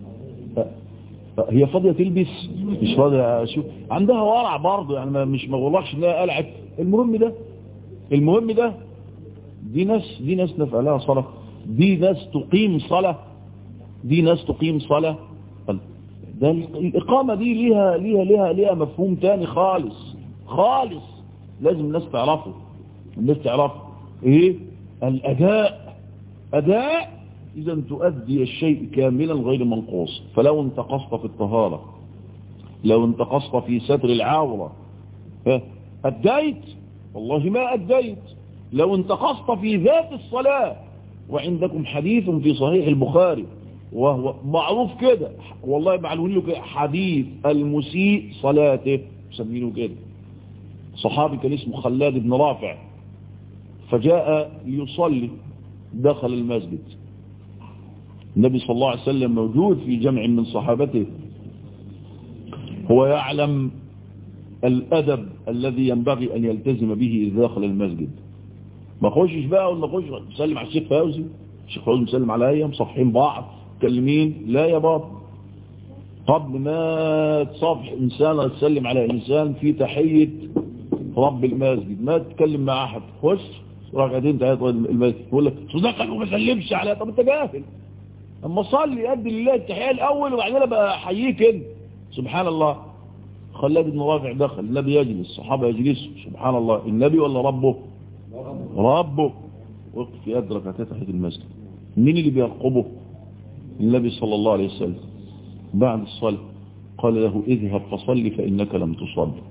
هي فاضية تلبس مش فاضية اشوف عندها ورع برضه يعني مش ما بقولكش انها قلعت المهم ده المهم ده دي ناس دي ناس نفع لها صلاة دي ناس تقيم صلاة دي ناس تقيم صلاة ده الإقامة دي ليها ليها ليها ليها مفهوم تاني خالص خالص لازم الناس تعرفه الناس تعرفه ايه الأداء أداء إذا تؤدي الشيء كاملا غير منقوص فلو انتقصت في الطهارة لو انتقصت في ستر العورة أديت والله ما أديت لو انتقصت في ذات الصلاة وعندكم حديث في صحيح البخاري وهو معروف كده والله معلومين له كده حديث المسيء صلاته مسمينه كده صحابي كان اسمه خلاد بن رافع فجاء ليصلي دخل المسجد النبي صلى الله عليه وسلم موجود في جمع من صحابته هو يعلم الأدب الذي ينبغي أن يلتزم به إذا دخل المسجد ما خشش بقى ولا خش مسلم على الشيخ فوزي الشيخ فوزي مسلم عليا مصحين بعض مكلمين لا يا بابا قبل ما تصافح إنسان تسلم على إنسان في تحية رب المسجد ما تتكلم مع أحد خش ركعتين ثلاثة المسجد يقول لك صدقك وما سلمش عليها طب انت جاهل اما صلي ادي لله التحية الاول وبعدين بقى احييك انت سبحان الله خلاد بن رافع دخل النبي يجلس الصحابة يجلسوا سبحان الله النبي ولا ربه ربه وقف في يد ركعتين تحية المسجد مين اللي بيرقبه النبي صلى الله عليه وسلم بعد الصلاة قال له اذهب فصلي فإنك لم تصلي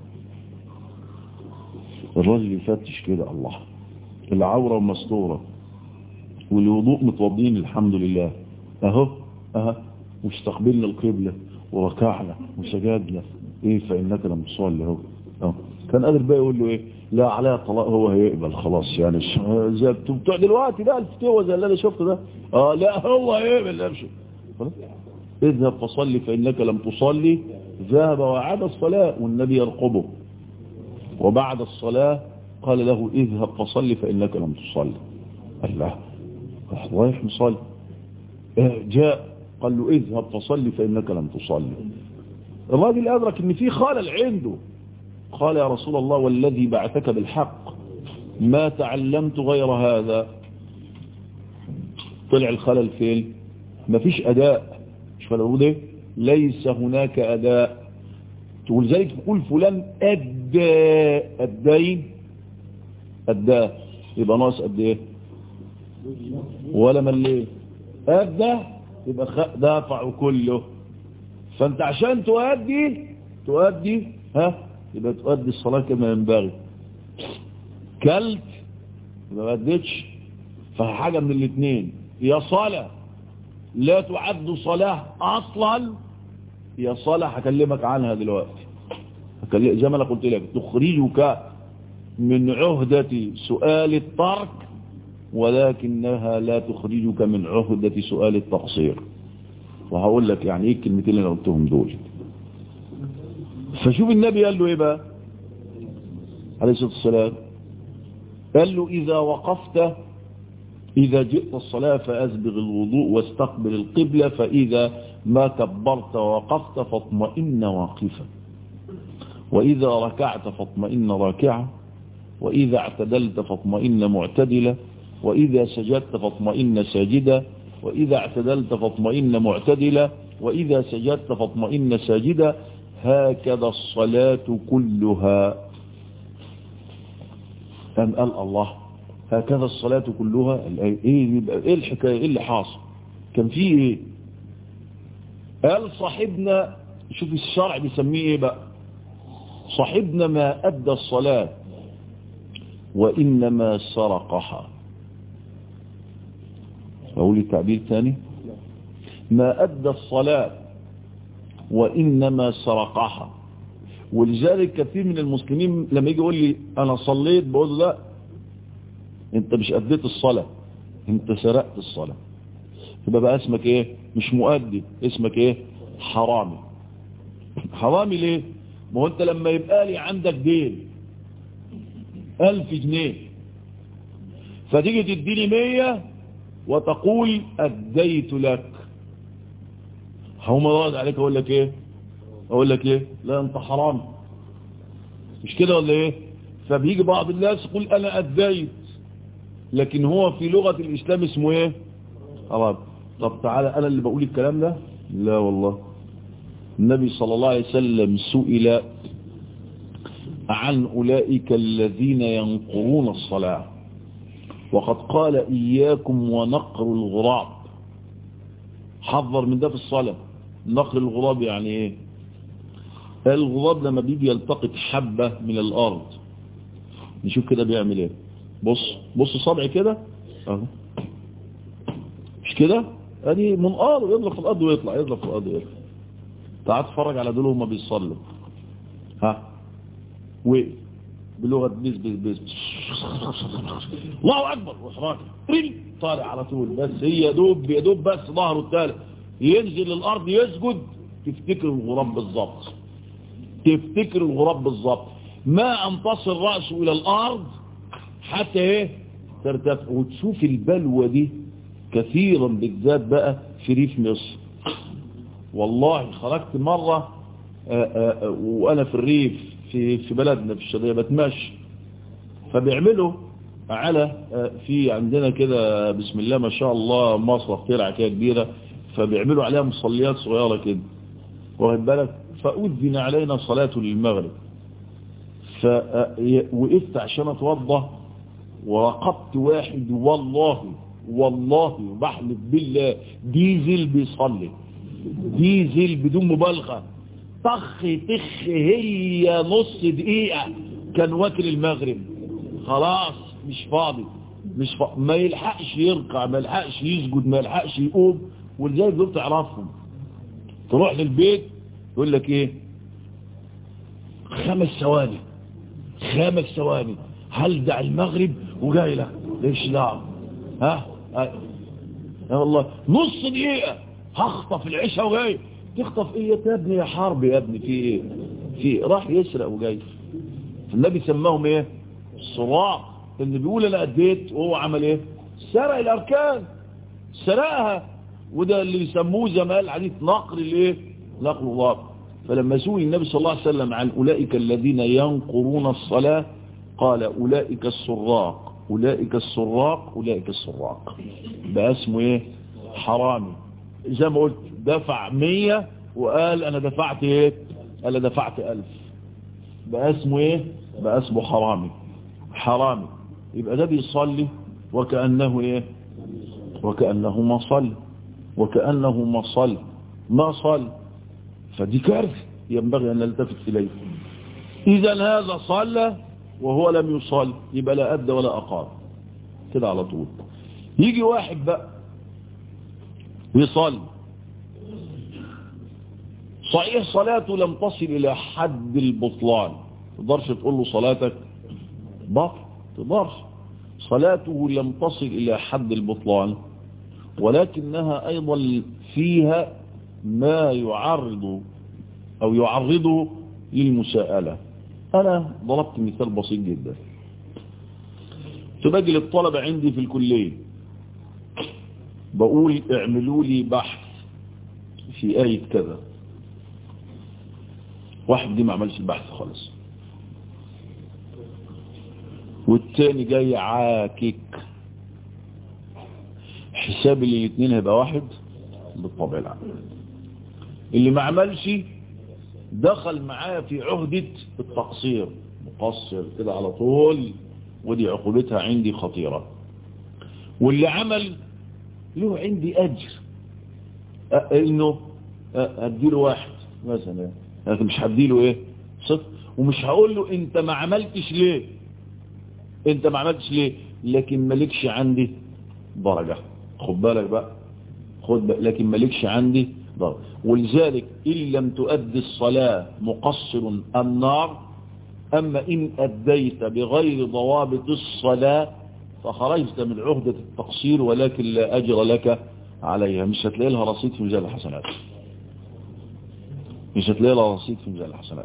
الراجل يفتش كده الله العورة مستورة والوضوء متوضين الحمد لله اهو اهو واستقبلنا القبلة وركعنا وسجدنا ايه فإنك لم تصلي اهو اهو كان قادر بقى يقول له ايه لا عليها طلاق هو هيقبل خلاص يعني زي بتوع دلوقتي ده الفتوى زي اللي انا شفته ده اه لا هو هيقبل امشي اذهب فصلي فإنك لم تصلي ذهب وعاد الصلاة والنبي يرقبه وبعد الصلاة قال له اذهب فصلي فإنك لم تصلي الله رايح مصلي جاء قال له اذهب فصلي فإنك لم تصلي الراجل أدرك ان في خلل عنده قال يا رسول الله والذي بعثك بالحق ما تعلمت غير هذا طلع الخلل فين ما فيش أداء مش فلو ده ليس هناك أداء تقول ذلك تقول فلان أدى الدين أداه يبقى ناقص قد ايه ولا مليه أدى يبقى دافع كله فانت عشان تؤدي تؤدي ها يبقى تؤدي الصلاة كما ينبغي كلت يبقى ما أديتش فحاجة من الاثنين يا صلاة لا تعد صلاة أصلا هي صلاة هكلمك عنها دلوقتي زي ما انا قلت لك تخرجك من عهدة سؤال الترك ولكنها لا تخرجك من عهدة سؤال التقصير وهقول لك يعني ايه الكلمتين اللي انا قلتهم دول فشوف النبي قال له ايه بقى عليه الصلاة والسلام قال له اذا وقفت اذا جئت الصلاة فاسبغ الوضوء واستقبل القبلة فاذا ما كبرت ووقفت فاطمئن واقفا واذا ركعت فاطمئن راكعا واذا اعتدلت فاطمئن معتدلا واذا سجدت فاطمئن ساجدا وإذا اعتدلت فاطمئن معتدلا وإذا سجدت فاطمئن ساجدا هكذا الصلاة كلها أم قال الله هكذا الصلاة كلها ايه ايه الحكاية ايه اللي حاصل كان في ايه قال صاحبنا شوف الشرع بيسميه ايه بقى صاحبنا ما أدى الصلاة وإنما سرقها أقول التعبير ثاني ما أدى الصلاة وإنما سرقها ولذلك كثير من المسلمين لما يجي يقول لي أنا صليت بقول له لا أنت مش أديت الصلاة أنت سرقت الصلاة يبقى بقى اسمك إيه مش مؤدي اسمك إيه حرامي حرامي ليه ما هو أنت لما يبقى لي عندك دين ألف جنيه فتيجي تديني مية وتقول أديت لك هم راد عليك أقول لك إيه أقول لك إيه لا أنت حرام مش كده ولا إيه فبيجي بعض الناس يقول أنا أديت لكن هو في لغة الإسلام اسمه إيه حرام طب تعالى أنا اللي بقول الكلام ده لا والله النبي صلى الله عليه وسلم سئل عن أولئك الذين ينقرون الصلاة وقد قال إياكم ونقر الغراب حذر من ده في الصلاة نقر الغراب يعني ايه الغراب لما بيجي يلتقط حبة من الأرض نشوف كده بيعمل ايه بص بص صبعي كده اهو مش كده ادي منقار يضرب في الأرض ويطلع يضرب في الأرض ويطلع تعال اتفرج على دول هما بيصلوا ها وقف بلغة بس بس بس الله أكبر وحراك طالع على طول بس هي يدوب يدوب بس ظهره التالي ينزل للأرض يسجد تفتكر الغراب بالظبط تفتكر الغراب بالظبط ما أن تصل رأسه إلى الأرض حتى ايه ترتفع وتشوف البلوة دي كثيرا بالذات بقى في ريف مصر والله خرجت مرة آآ آآ وأنا في الريف في في بلدنا في الشرقية بتمشي فبيعملوا على في عندنا كده بسم الله ما شاء الله مصرف ترعة كده كبيرة فبيعملوا عليها مصليات صغيرة كده واخد بالك فأذن علينا صلاة للمغرب فوقفت عشان اتوضى ورقبت واحد والله والله بحلف بالله ديزل بيصلي ديزل بدون مبالغه طخ تخ هي نص دقيقة كان واكل المغرب خلاص مش فاضي مش فاضي ما يلحقش يركع ما يلحقش يسجد ما يلحقش يقوم ولذلك دول تعرفهم تروح للبيت يقول لك ايه خمس ثواني خمس ثواني هلدع المغرب وجاي لك ليش دعوه ها يا والله نص دقيقة هخطف العشاء وجاي تخطف ايه يا ابني يا حرب يا ابني في ايه في راح يسرق وجاي النبي سماهم ايه الصراع اللي بيقول انا اديت وهو عمل ايه سرق الاركان سرقها وده اللي يسموه زمان الحديث نقر الايه نقر الله فلما سئل النبي صلى الله عليه وسلم عن اولئك الذين ينقرون الصلاه قال اولئك السراق اولئك السراق اولئك السراق ده اسمه ايه حرامي زي ما قلت دفع مية وقال انا دفعت ايه قال دفعت الف بقى اسمه ايه بقى اسمه حرامي حرامي يبقى ده بيصلي وكأنه ايه وكأنه ما صلي وكأنه ما صلي ما صلي فدي كارثة ينبغي أن نلتفت إليه إذا هذا صلى وهو لم يصلي يبقى لا أدى ولا أقام كده على طول يجي واحد بقى يصلي صحيح صلاته لم تصل إلى حد البطلان تقدرش تقول له صلاتك بطل تقدرش صلاته لم تصل إلى حد البطلان ولكنها أيضا فيها ما يعرض أو يعرضه للمساءلة أنا ضربت مثال بسيط جدا تبقى للطلبة عندي في الكلية بقول اعملوا لي بحث في آية كذا واحد دي ما عملش البحث خالص والتاني جاي عاكك حساب اللي الاثنين هيبقى واحد بالطبع العام اللي ما عملش دخل معاه في عهدة التقصير مقصر كده على طول ودي عقوبتها عندي خطيرة واللي عمل له عندي أجر انه هديله واحد مثلا لكن مش هديله ايه صفر ومش هقول له انت ما عملتش ليه انت ما عملتش ليه لكن مالكش عندي درجة خد بالك بقى خد بقى لكن مالكش عندي ضرر ولذلك إن لم تؤدي الصلاة مقصر النار أما إن أديت بغير ضوابط الصلاة فخرجت من عهدة التقصير ولكن لا أجر لك عليها مش هتلاقي لها رصيد في ميزان الحسنات مش هتلاقي لها رصيد في ميزان الحسنات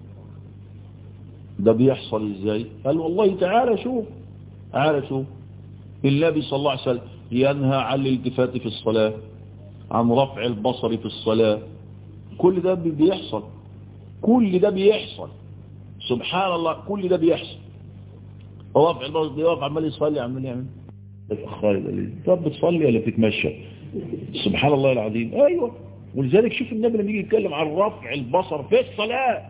ده بيحصل ازاي قال والله تعالى شوف تعالى شوف النبي صلى الله عليه وسلم ينهى عن الالتفات في الصلاة عن رفع البصر في الصلاة كل ده بيحصل كل ده بيحصل سبحان الله كل ده بيحصل رفع البصر بيقف عمال يصلي عمال يعمل طب بتصلي ولا بتتمشى سبحان الله العظيم ايوه ولذلك شوف النبي لما يجي يتكلم عن رفع البصر في الصلاة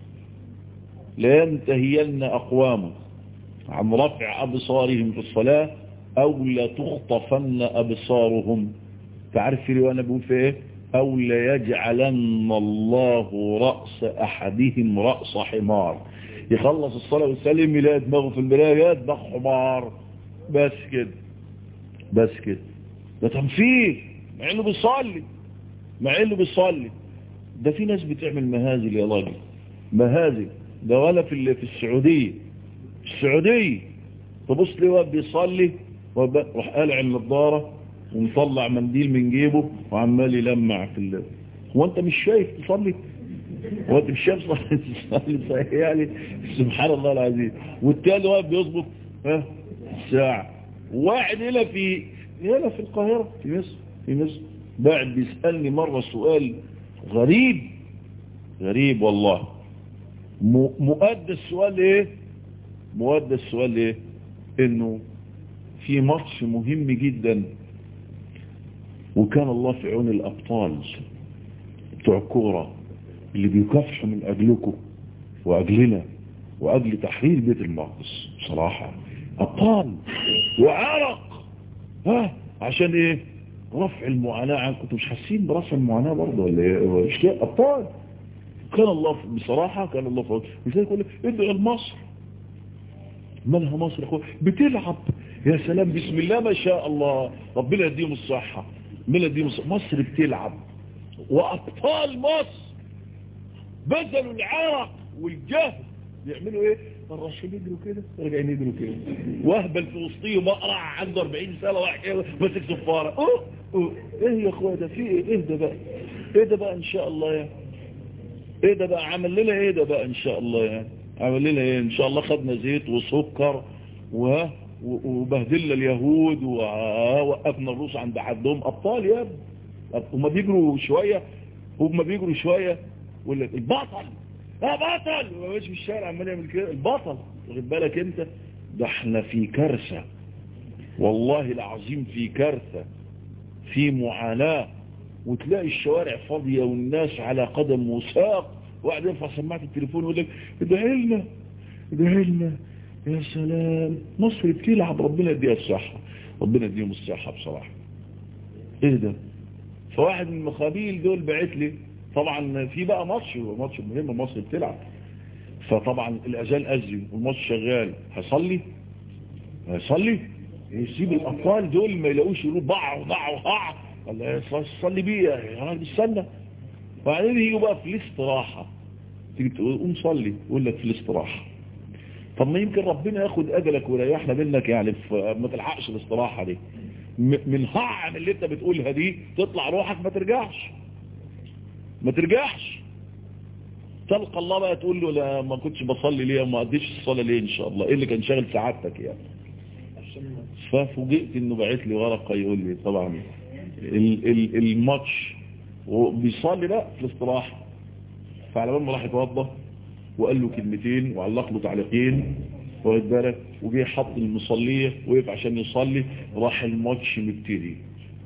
لا ينتهين أقوام عن رفع أبصارهم في الصلاة أو لا تخطفن أبصارهم تعرف في رواية بيقول في إيه أو لا يجعلن الله رأس أحدهم رأس حمار يخلص الصلاة ويسلم يلاقي دماغه في المراية دماغ حمار بس كده بس كده ده تنفيذ مع انه بيصلي مع انه بيصلي ده في ناس بتعمل مهازل يا راجل مهازل ده ولا في في السعودية في السعودية تبص لي واد بيصلي راح قالع النضارة ومطلع منديل من جيبه وعمال يلمع في الليل هو انت مش شايف تصلي هو انت مش شايف تصلي يعني سبحان الله العظيم والتاني واد بيظبط ها الساعة واحد هنا في هنا في القاهرة في مصر في مصر بعد بيسألني مرة سؤال غريب غريب والله مؤدى السؤال ايه مؤدى السؤال ايه انه في ماتش مهم جدا وكان الله في عون الابطال بتوع الكوره اللي بيكافحوا من اجلكم واجلنا واجل تحرير بيت المقدس بصراحه ابطال وعرق ها عشان ايه رفع المعاناه عنكم كنتوا مش حاسين برفع المعاناه برضه ولا ايه مش كده ابطال كان الله بصراحة كان الله فوق ازاي يقول لك ادعوا لمصر مالها مصر يا اخويا بتلعب يا سلام بسم الله ما شاء الله ربنا يديهم الصحة ربنا يديهم الصحة مصر بتلعب وابطال مصر بذلوا العرق والجهد يعملوا ايه الراشين يجروا كده راجعين يجروا كده وهبل في وسطيه بقرع عنده 40 سنه واحد كده ماسك صفاره اوه اوه ايه يا اخويا ده في ايه ايه ده بقى ايه ده بقى ان شاء الله يعني ايه ده بقى عمل لنا ايه ده بقى ان شاء الله يعني عمل لنا ايه ان شاء الله خدنا زيت وسكر و وبهدلنا اليهود ووقفنا الروس عند حدهم ابطال يا ابني هم بيجروا شويه هم بيجروا شويه ولا البطل اه بطل هو ماشي في الشارع عمال يعمل كده البطل واخد بالك انت ده احنا في كارثه والله العظيم في كارثه في معاناه وتلاقي الشوارع فاضية والناس على قدم وساق واحد يرفع سماعة التليفون ويقول لك ادعي لنا ادعي لنا يا سلام مصر بتلعب ربنا يديها الصحة ربنا يديهم الصحة بصراحة ايه ده فواحد من المخابيل دول بعت لي طبعا في بقى ماتش ماتش مهم مصر بتلعب فطبعا الاذان اذن والماتش شغال هيصلي هيصلي يسيب الاطفال دول ما يلاقوش يقولوا ضع وضع وضع الله صلي بيه يا راجل استنى وبعدين يجوا بقى في الاستراحة تيجي تقول قوم صلي يقول لك في الاستراحة طب ما يمكن ربنا ياخد اجلك ويريحنا منك يعني ما تلحقش الاستراحة دي من هعم اللي انت بتقولها دي تطلع روحك ما ترجعش ما ترجعش تلقى الله بقى تقول له لا ما كنتش بصلي ليه وما اديش الصلاة ليه ان شاء الله ايه اللي كان شاغل سعادتك يعني ففوجئت انه بعت لي ورقة يقول لي طبعا الماتش وبيصلي بقى في الاستراحة فعلى بال ما راح يتوضى وقال له كلمتين وعلق له تعليقين واخد بالك وجه حط المصلية وقف عشان يصلي راح الماتش مبتدي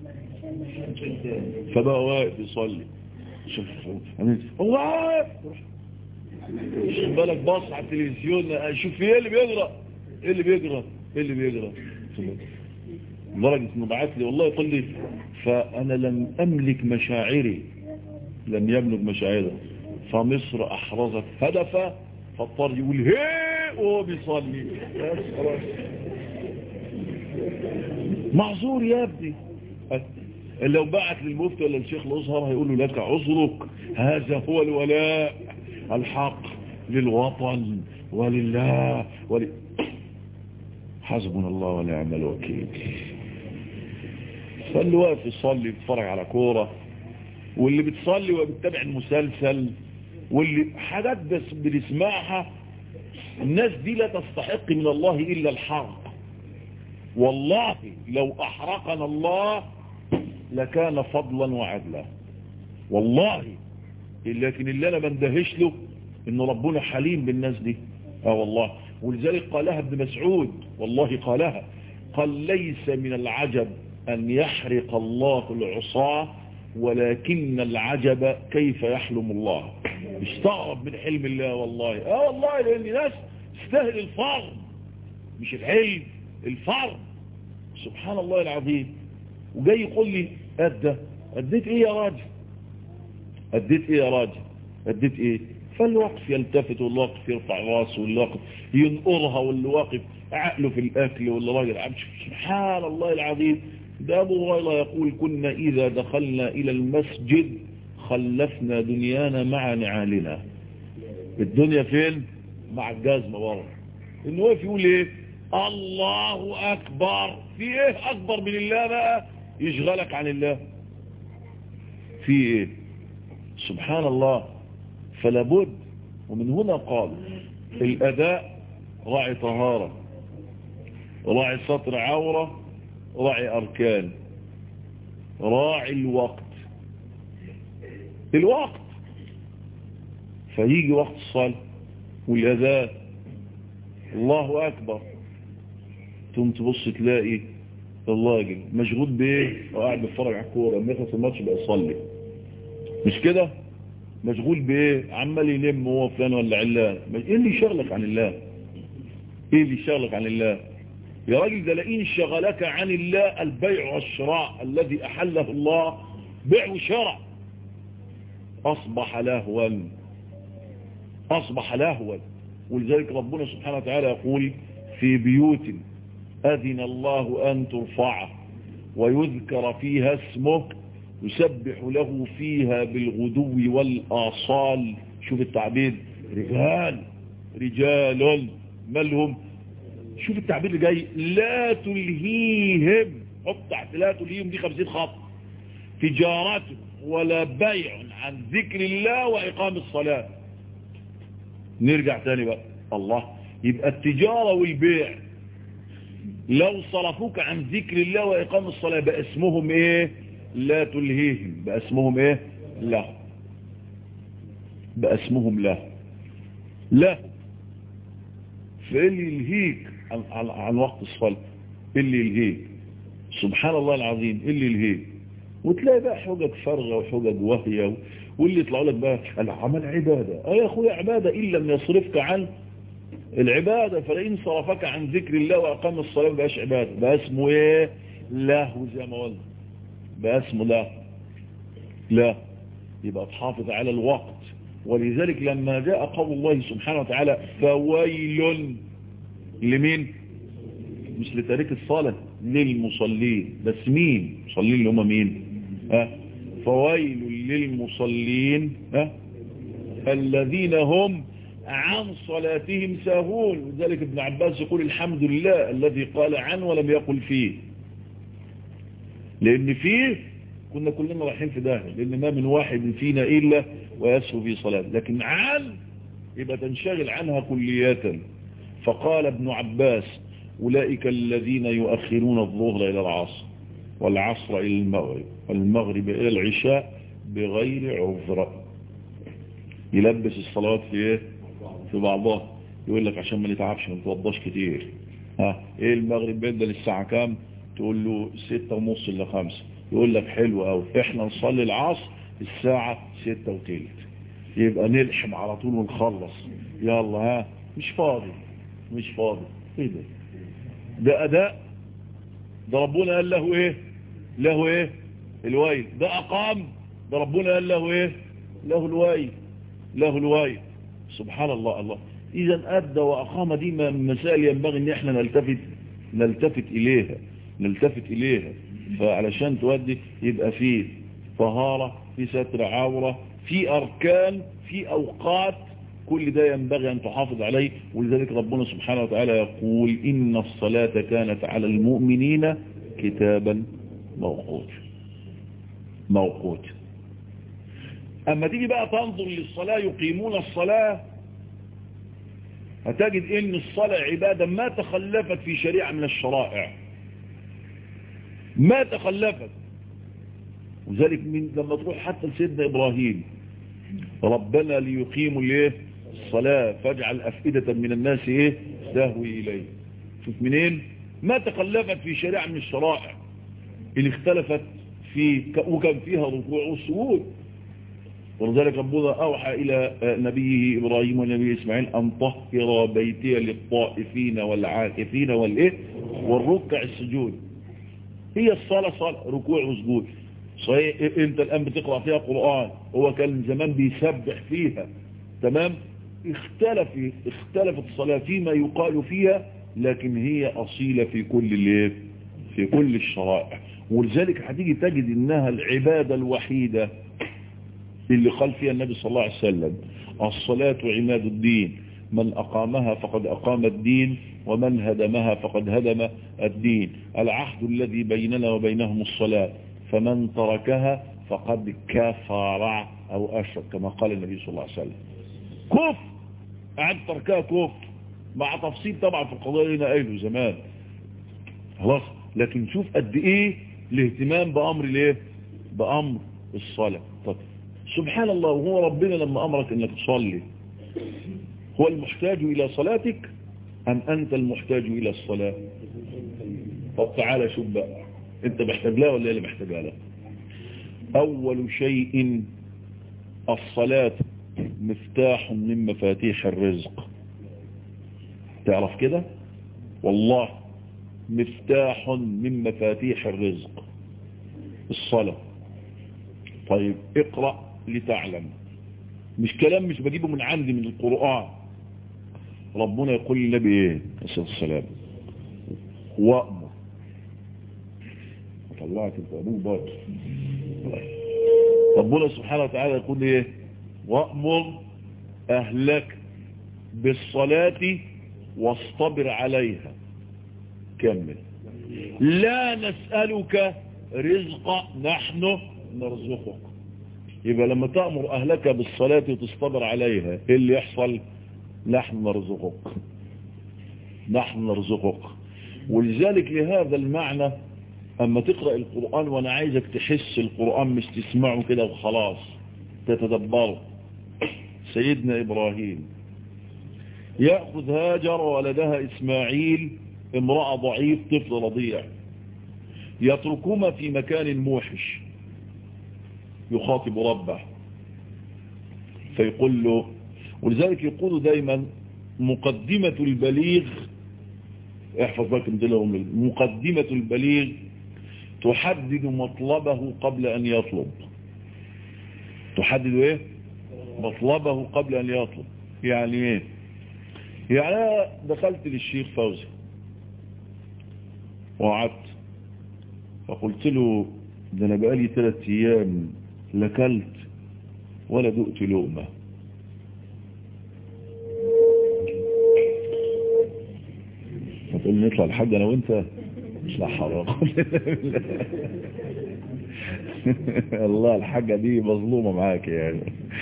فبقى واقف يصلي شوف هو واقف خد بالك باص على التلفزيون شوف ايه اللي بيجرى ايه اللي بيجرى ايه اللي بيجرى لدرجة انه بعت لي والله يقول لي فانا لم املك مشاعري لم يملك مشاعري فمصر احرزت هدفا فاضطر يقول هي وهو بيصلي بس خلاص معذور يا ابني لو بعت للمفتي ولا الشيخ الازهر هيقول له لك عذرك هذا هو الولاء الحق للوطن ولله ول... حسبنا الله ونعم الوكيل فاللي واقف يصلي بيتفرج على كوره واللي بتصلي وبتتابع المسلسل واللي حاجات بس بنسمعها الناس دي لا تستحق من الله إلا الحرق والله لو أحرقنا الله لكان فضلا وعدلا والله لكن اللي أنا بندهش له إن ربنا حليم بالناس دي اه والله ولذلك قالها ابن مسعود والله قالها قال ليس من العجب أن يحرق الله العصاه ولكن العجب كيف يحلم الله استغرب من حلم الله والله اه والله لان ناس تستاهل الفرض مش الحلم الفرض سبحان الله العظيم وجاي يقول لي ادى اديت ايه يا راجل اديت ايه يا راجل اديت ايه فاللي واقف يلتفت واللي واقف يرفع راسه واللي واقف ينقرها واللي واقف عقله في الاكل واللي راجل عم سبحان الله العظيم ده أبو هريرة يقول كنا إذا دخلنا إلى المسجد خلفنا دنيانا مع نعالنا الدنيا فين مع الجزمة بره إنه واقف يقول إيه الله أكبر في إيه أكبر من الله بقى يشغلك عن الله في إيه سبحان الله فلابد ومن هنا قال الأداء راعي طهارة راعي سطر عورة راعي أركان راعي الوقت الوقت فيجي وقت الصلاة والأذان الله أكبر ثم تبص تلاقي الراجل مشغول بايه وقاعد بيتفرج على الكوره لما يخلص الماتش بقى يصلي مش كده مشغول بايه عمال يلم هو فلان ولا علان ايه اللي يشغلك عن الله ايه اللي يشغلك عن الله يا راجل ده لئن شغلك عن الله البيع والشراء الذي أحله الله بيع وشراء أصبح لهوا أصبح لهوا ولذلك ربنا سبحانه وتعالى يقول في بيوت أذن الله أن ترفع ويذكر فيها اسمه يسبح له فيها بالغدو والآصال شوف التعبير رجال رجال مالهم شوف التعبير اللي جاي لا تلهيهم حط تحت لا تلهيهم دي خمسين خط تجارة ولا بيع عن ذكر الله وإقام الصلاة نرجع تاني بقى الله يبقى التجارة والبيع لو صرفوك عن ذكر الله وإقام الصلاة بقى اسمهم ايه لا تلهيهم بقى اسمهم ايه لا بقى اسمهم لا لا فاللي يلهيك عن, عن, عن وقت الصلاة اللي يلهيك سبحان الله العظيم اللي يلهيك وتلاقي بقى حجج فرغة وحجج وهية واللي يطلعوا لك بقى العمل عبادة اه يا اخويا عبادة إن لم يصرفك عن العبادة فلئن صرفك عن ذكر الله وأقام الصلاة بقاش عبادة بقى اسمه ايه لهو زي ما قلنا بقى اسمه لا لا يبقى تحافظ على الوقت ولذلك لما جاء قول الله سبحانه وتعالى فويل لمين مش لتارك الصلاة للمصلين بس مين مصلين اللي هم مين ها فويل للمصلين ها الذين هم عن صلاتهم ساهون لذلك ابن عباس يقول الحمد لله الذي قال عن ولم يقل فيه لان فيه كنا كلنا رايحين في داهل لان ما من واحد فينا الا ويسهو في صلاة لكن عن يبقى تنشغل عنها كلية فقال ابن عباس أولئك الذين يؤخرون الظهر إلى العصر والعصر إلى المغرب والمغرب إلى العشاء بغير عذر يلبس الصلاة في ايه في بعضها يقول لك عشان ما نتعبش ما نتوضاش كتير ها ايه المغرب بيبدا للساعة كام تقول له ستة ونص إلا خمسة يقول لك حلو قوي احنا نصلي العصر الساعة ستة وتلت يبقى نلحم على طول ونخلص يلا ها مش فاضي مش فاضي ايه ده ده اداء ده ربنا قال له ايه له ايه الويل ده اقام ده ربنا قال له ايه له الويل له الويل سبحان الله الله اذا ادى واقام دي مسائل ينبغي ان احنا نلتفت نلتفت اليها نلتفت اليها فعلشان تودي يبقى فيه طهارة في ستر عورة في أركان في أوقات كل ده ينبغي أن تحافظ عليه ولذلك ربنا سبحانه وتعالى يقول إن الصلاة كانت على المؤمنين كتابا موقوت موقوت أما تيجي بقى تنظر للصلاة يقيمون الصلاة هتجد إن الصلاة عبادة ما تخلفت في شريعة من الشرائع ما تخلفت وذلك من لما تروح حتى لسيدنا إبراهيم ربنا ليقيموا الايه الصلاة فاجعل أفئدة من الناس ايه تهوي إليه شوف منين ما تخلفت في شريعة من الشرائع اللي اختلفت في وكان فيها ركوع والسجود ولذلك ربنا أوحى إلى نبيه إبراهيم ونبيه إسماعيل أن طهر بيتي للطائفين والعاكفين والإيه والركع السجود هي الصلاة صلاة ركوع وسجود صحيح انت الآن بتقرأ فيها قرآن هو كان زمان بيسبح فيها تمام اختلف اختلفت الصلاة فيما يقال فيها لكن هي أصيلة في كل الايه في كل الشرائع ولذلك هتيجي تجد انها العبادة الوحيدة اللي قال فيها النبي صلى الله عليه وسلم الصلاة عماد الدين من أقامها فقد أقام الدين ومن هدمها فقد هدم الدين العهد الذي بيننا وبينهم الصلاة فمن تركها فقد كفر أو أشرك كما قال النبي صلى الله عليه وسلم كفر قاعد تركها كفر مع تفصيل طبعا في القضايا هنا قايله زمان خلاص لكن شوف قد ايه الاهتمام بأمر الايه بأمر الصلاة طب سبحان الله وهو ربنا لما أمرك انك تصلي هو المحتاج إلى صلاتك أم أنت المحتاج إلى الصلاة طب تعالى شوف بقى انت محتاج لها ولا اللي محتاجها لها أول شيء الصلاة مفتاح من مفاتيح الرزق تعرف كده والله مفتاح من مفاتيح الرزق الصلاة طيب اقرأ لتعلم مش كلام مش بجيبه من عندي من القرآن ربنا يقول للنبي ايه الصلاة والسلام وأمر طلعت انت ابوه برضه ربنا سبحانه وتعالى يقول ايه وأمر أهلك بالصلاة واصطبر عليها كمل لا نسألك رزق نحن نرزقك يبقى لما تأمر أهلك بالصلاة وتصطبر عليها ايه اللي يحصل نحن نرزقك نحن نرزقك ولذلك لهذا المعنى أما تقرأ القرآن وأنا عايزك تحس القرآن مش تسمعه كده وخلاص تتدبره سيدنا إبراهيم يأخذ هاجر ولدها إسماعيل امرأة ضعيف طفل رضيع يتركهما في مكان موحش يخاطب ربه فيقول له ولذلك يقول دايما مقدمة البليغ احفظ لك مدلهم مقدمة البليغ تحدد مطلبه قبل أن يطلب تحدد ايه مطلبه قبل أن يطلب يعني ايه يعني أنا دخلت للشيخ فوزي وقعدت فقلت له ده انا بقالي ثلاث ايام لا كلت ولا دقت لقمه هتقول لي نطلع الحاج انا وانت مش لا حرام الله الحاجة دي مظلومة معاك يعني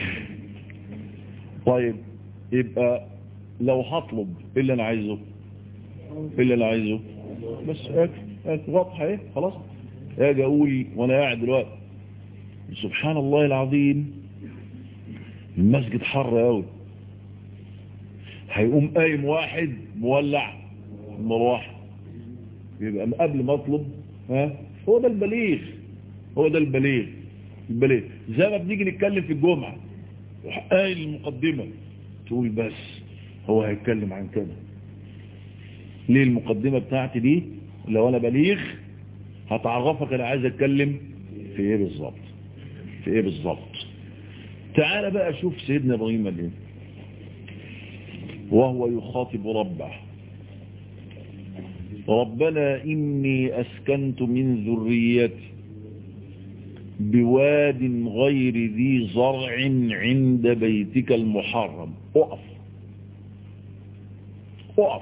طيب يبقى لو هطلب ايه اللي انا عايزه ايه اللي انا عايزه بس اكل اكل واضحة ايه خلاص اجي اقول وانا قاعد دلوقتي سبحان الله العظيم المسجد حر قوي هيقوم قايم واحد مولع المروحه يبقى قبل ما اطلب ها هو ده البليغ هو ده البليغ البليغ زي ما بنيجي نتكلم في الجمعة قايل المقدمة تقول بس هو هيتكلم عن كده ليه المقدمة بتاعتي دي لو انا بليغ هتعرفك انا عايز اتكلم في ايه بالظبط في ايه بالظبط تعال بقى شوف سيدنا ابراهيم ليه وهو يخاطب ربه ربنا إني أسكنت من ذريتي بواد غير ذي زرع عند بيتك المحرم اقف اقف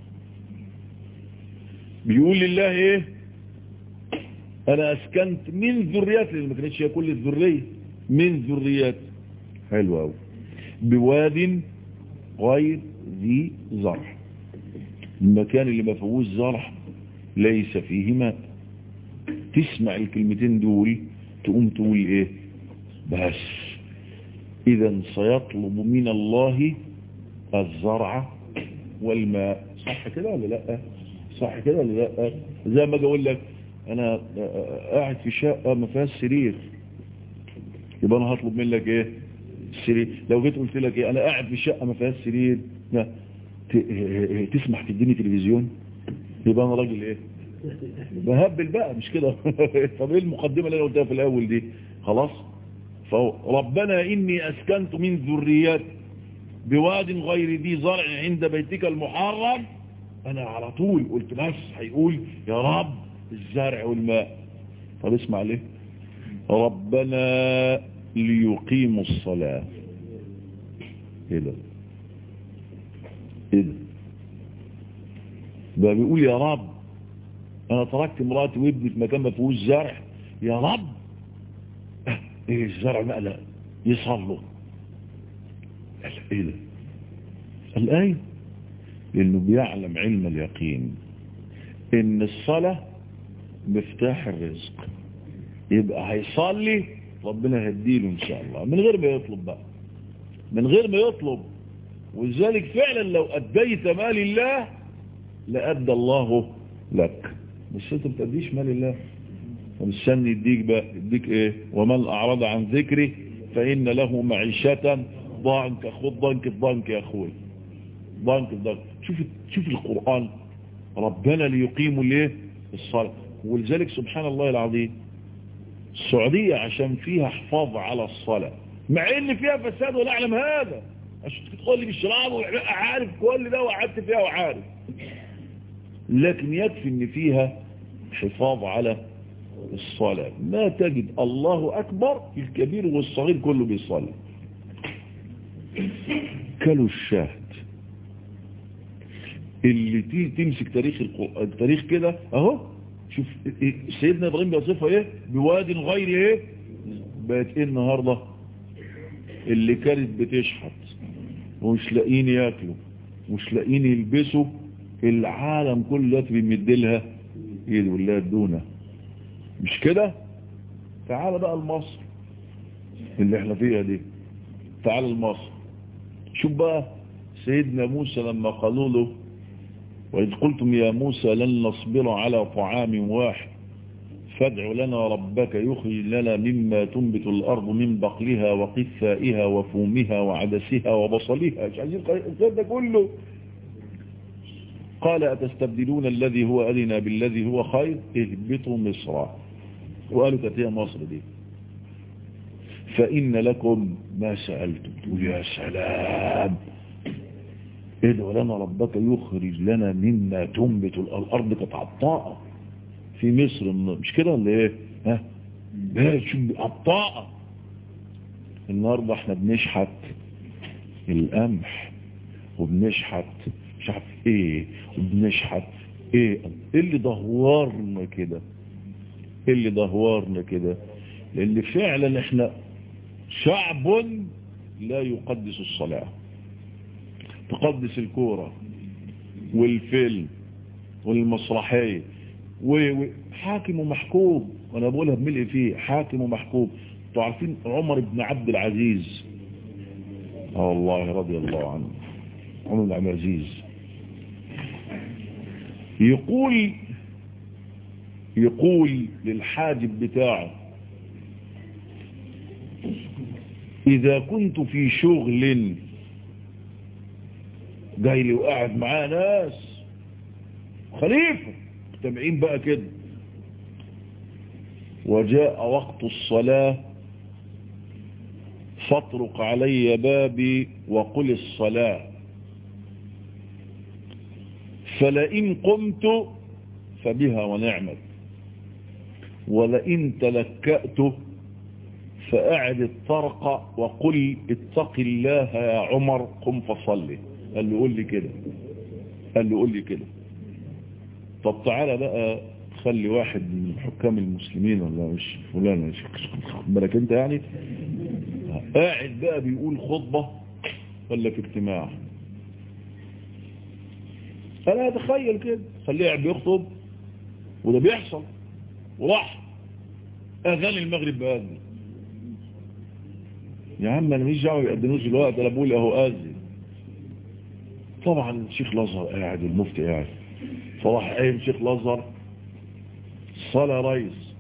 بيقول لله ايه انا اسكنت من ذريتي لان ما كانتش هي كل الذريه من ذريتي حلو قوي بواد غير ذي زرع المكان اللي ما فيهوش زرع ليس فيه ماء تسمع الكلمتين دول تقوم تقول ايه بس اذا سيطلب من الله الزرع والماء صح كده ولا لا صح كده ولا لا زي ما اجي اقول لك انا قاعد في شقه ما فيهاش سرير يبقى انا هطلب منك ايه السرير لو جيت قلت لك ايه انا قاعد في شقه ما فيهاش سرير تسمح تديني تلفزيون يبقى انا راجل ايه بهبل بقى مش كده طب ايه المقدمة اللي انا قلتها في الاول دي خلاص فربنا اني اسكنت من ذريات بواد غير ذي زرع عند بيتك المحرم انا على طول قلت بس هيقول يا رب الزرع والماء طب اسمع ليه ربنا ليقيموا الصلاة ايه ده ايه ده بقى بيقول يا رب انا تركت مراتي وابني في مكان ما فيهوش زرع يا رب ايه الزرع بقى لا يصلوا ايه ده الايه لانه بيعلم علم اليقين ان الصلاة مفتاح الرزق يبقى هيصلي ربنا هديله ان شاء الله من غير ما يطلب بقى من غير ما يطلب ولذلك فعلا لو اديت مال الله لأدى الله لك بس انت بتأديش مال الله فمستني يديك بقى يديك ايه ومن اعرض عن ذكري فإن له معيشة ضانك خد ضانك الضانك يا اخوي ضانك الضانك شوف شوف القرآن ربنا ليقيموا ليه الصلاة ولذلك سبحان الله العظيم السعودية عشان فيها حفاظ على الصلاة مع ان فيها فساد ولا اعلم هذا عشان تقول لي بالشراب وعارف كل ده وقعدت فيها وعارف لكن يكفي ان فيها حفاظ على الصلاة ما تجد الله أكبر الكبير والصغير كله بيصلي كلوا الشاهد اللي تيجي تمسك تاريخ التاريخ كده اهو شوف سيدنا ابراهيم بيصفها ايه بواد غير ايه بقت ايه النهارده اللي كانت بتشحت ومش لاقيين ياكلوا مش لاقيين يلبسوا العالم كله بيمد لها ايد والله ادونا مش كده تعال بقى لمصر اللي احنا فيها دي تعال لمصر شوف بقى سيدنا موسى لما قالوا له وإذ قلتم يا موسى لن نصبر على طعام واحد فادع لنا ربك يخرج لنا مما تنبت الأرض من بقلها وقثائها وفومها وعدسها وبصلها مش عايزين ده كله قال أتستبدلون الذي هو أدنى بالذي هو خير اهبطوا مصر وقالوا كانت هي مصر دي فإن لكم ما سألتم تقول يا سلام ادعوا لنا ربك يخرج لنا مما تنبت الأرض كانت عطاءة في مصر مش كده ولا ايه ها شوف عطاءة النهارده احنا بنشحت القمح وبنشحت مش عارف ايه وبنشحت ايه ايه اللي دهورنا كده ايه اللي دهورنا كده لان فعلا احنا شعب لا يقدس الصلاة تقدس الكورة والفيلم والمسرحية وحاكم ومحكوم وانا بقولها بملء فيه حاكم ومحكوم انتوا عارفين عمر بن عبد العزيز اه والله رضي الله عنه عمر بن عبد العزيز يقول يقول للحاجب بتاعه إذا كنت في شغل جاي لي وقاعد معاه ناس خليفة مجتمعين بقى كده وجاء وقت الصلاة فاطرق علي بابي وقل الصلاة فلئن قمت فبها ونعمت ولئن تلكأت فأعد الطرق وقل اتق الله يا عمر قم فصلي قال له قول لي كده قال له قول لي كده طب تعالى بقى خلي واحد من حكام المسلمين ولا مش فلان مش بالك انت يعني قاعد بقى بيقول خطبة ولا في اجتماع انا اتخيل كده خليه قاعد بيخطب وده بيحصل وراح اذان المغرب بأذن يا عم انا مش دعوه يقدموش الوقت انا بقول اهو اذن طبعا الشيخ الازهر قاعد والمفتي قاعد فراح قايم الشيخ الازهر صلاه ريس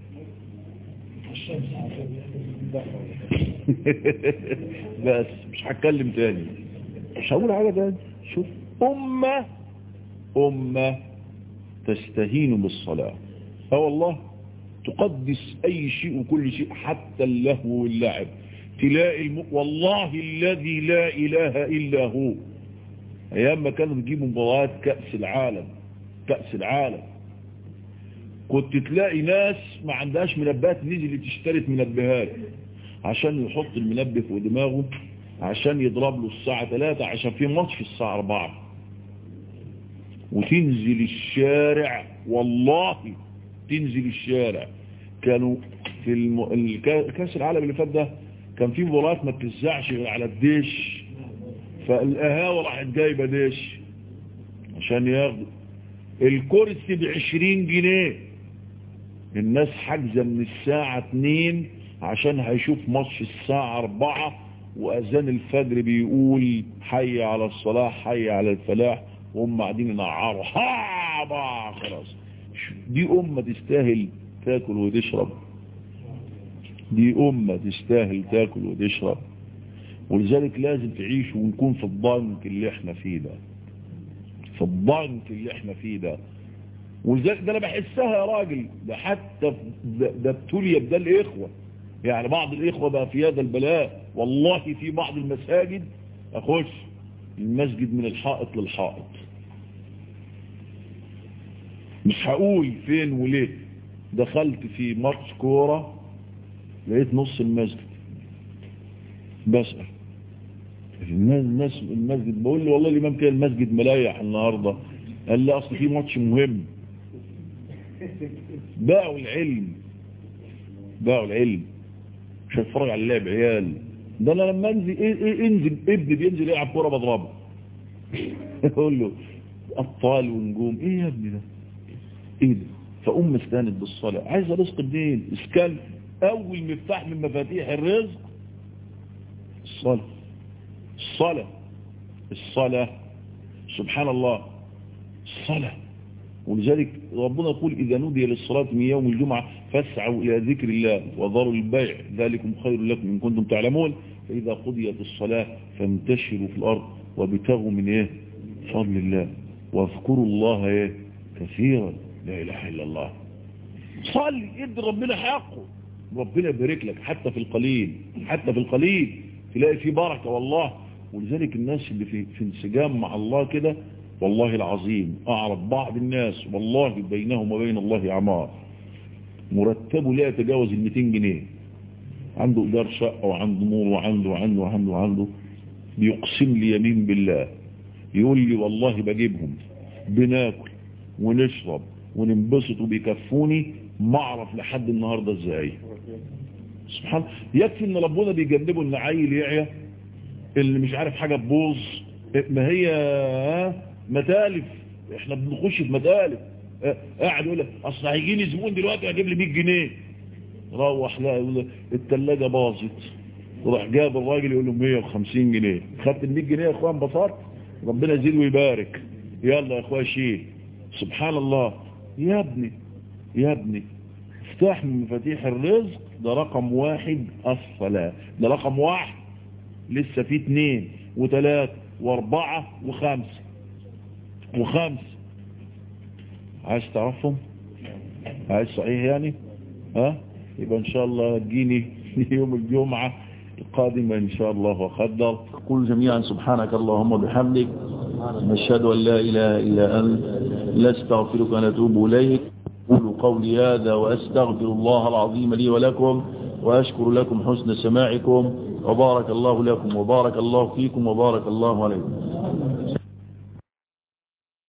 بس مش هتكلم تاني مش هقول حاجه تاني شوف امه امه تستهين بالصلاه اه والله تقدس اي شيء وكل شيء حتى اللهو واللعب تلاقي الم... والله الذي لا اله الا هو ايام ما كانوا بيجيبوا مباريات كاس العالم كاس العالم كنت تلاقي ناس ما عندهاش منبهات نزلت اشترت منبهات عشان يحط المنبه في دماغه عشان يضرب له الساعة 3 عشان في ماتش الساعة 4 وتنزل الشارع والله تنزل الشارع كانوا في الم... الكا- كاس العالم اللي فات ده كان في مباريات ما بتزعش غير على الديش فالقهاوي راحت جايبه ديش عشان ياخدوا الكرسي بعشرين جنيه الناس حاجزه من الساعة 2 عشان هيشوف ماتش الساعة 4 وأذان الفجر بيقول حي على الصلاة حي على الفلاح وهم قاعدين ينعروا ها بقى خلاص دي أمة تستاهل تاكل وتشرب دي أمة تستاهل تاكل وتشرب ولذلك لازم تعيش ونكون في الضنك اللي احنا فيه ده في الضنك اللي احنا فيه ده ولذلك ده انا بحسها يا راجل ده حتى ده, ده ابتلي بده الاخوه يعني بعض الاخوه بقى في هذا البلاء والله في بعض المساجد اخش المسجد من الحائط للحائط مش هقول فين وليه دخلت في ماتش كوره لقيت نص المسجد بسأل الناس المسجد بقول له والله الامام كان المسجد ملايح النهارده قال لي اصل في ماتش مهم باعوا العلم باعوا العلم مش هتفرج على اللعب عيال ده انا لما انزل إيه إيه انزل ابني بينزل يلعب كوره بضربه اقول له ابطال ونجوم ايه يا ابني ده ايه ده فام استانت بالصلاه عايزه رزق الدين اسكان اول مفتاح من مفاتيح الرزق الصلاه الصلاه الصلاه سبحان الله الصلاه ولذلك ربنا يقول إذا نودي للصلاة من يوم الجمعة فاسعوا إلى ذكر الله وذروا البيع ذلكم خير لكم إن كنتم تعلمون فإذا قضيت الصلاة فانتشروا في الأرض وابتغوا من إيه فضل الله واذكروا الله إيه كثيرا لا إله إلا الله صلي ادي ربنا حقه ربنا يبارك لك حتى في القليل حتى في القليل تلاقي فيه بركة والله ولذلك الناس اللي في, في انسجام مع الله كده والله العظيم أعرف بعض الناس والله بينهم وبين الله أعمار مرتبه لا يتجاوز ال 200 جنيه عنده إدار شقة وعنده نور وعنده وعنده وعنده وعنده بيقسم لي يمين بالله يقول لي والله بجيبهم بناكل ونشرب وننبسط وبيكفوني ما اعرف لحد النهاردة ازاي سبحان يكفي ان ربنا بيجنبه ان عيل يعيا اللي مش عارف حاجة تبوظ ما هي متالف احنا بنخش في متالف قاعد يقول لك اصل هيجيني زبون دلوقتي هجيب لي 100 جنيه روح لا يقول الثلاجه باظت وراح جاب الراجل يقول له 150 جنيه خدت ال 100 جنيه يا اخوان انبسطت ربنا يزيد ويبارك يلا يا اخويا شيل سبحان الله يا ابني يا ابني افتح من مفاتيح الرزق ده رقم واحد الصلاة ده رقم واحد لسه في اثنين وثلاثة واربعة وخمسة وخمسة عايز تعرفهم عايز صحيح يعني ها يبقى ان شاء الله تجيني يوم الجمعة القادمة ان شاء الله وقدر قل جميعا سبحانك اللهم وبحمدك نشهد ان لا اله الا انت لا استغفرك ونتوب إليك قولوا قولي هذا وأستغفر الله العظيم لي ولكم وأشكر لكم حسن سماعكم وبارك الله لكم وبارك الله فيكم وبارك الله عليكم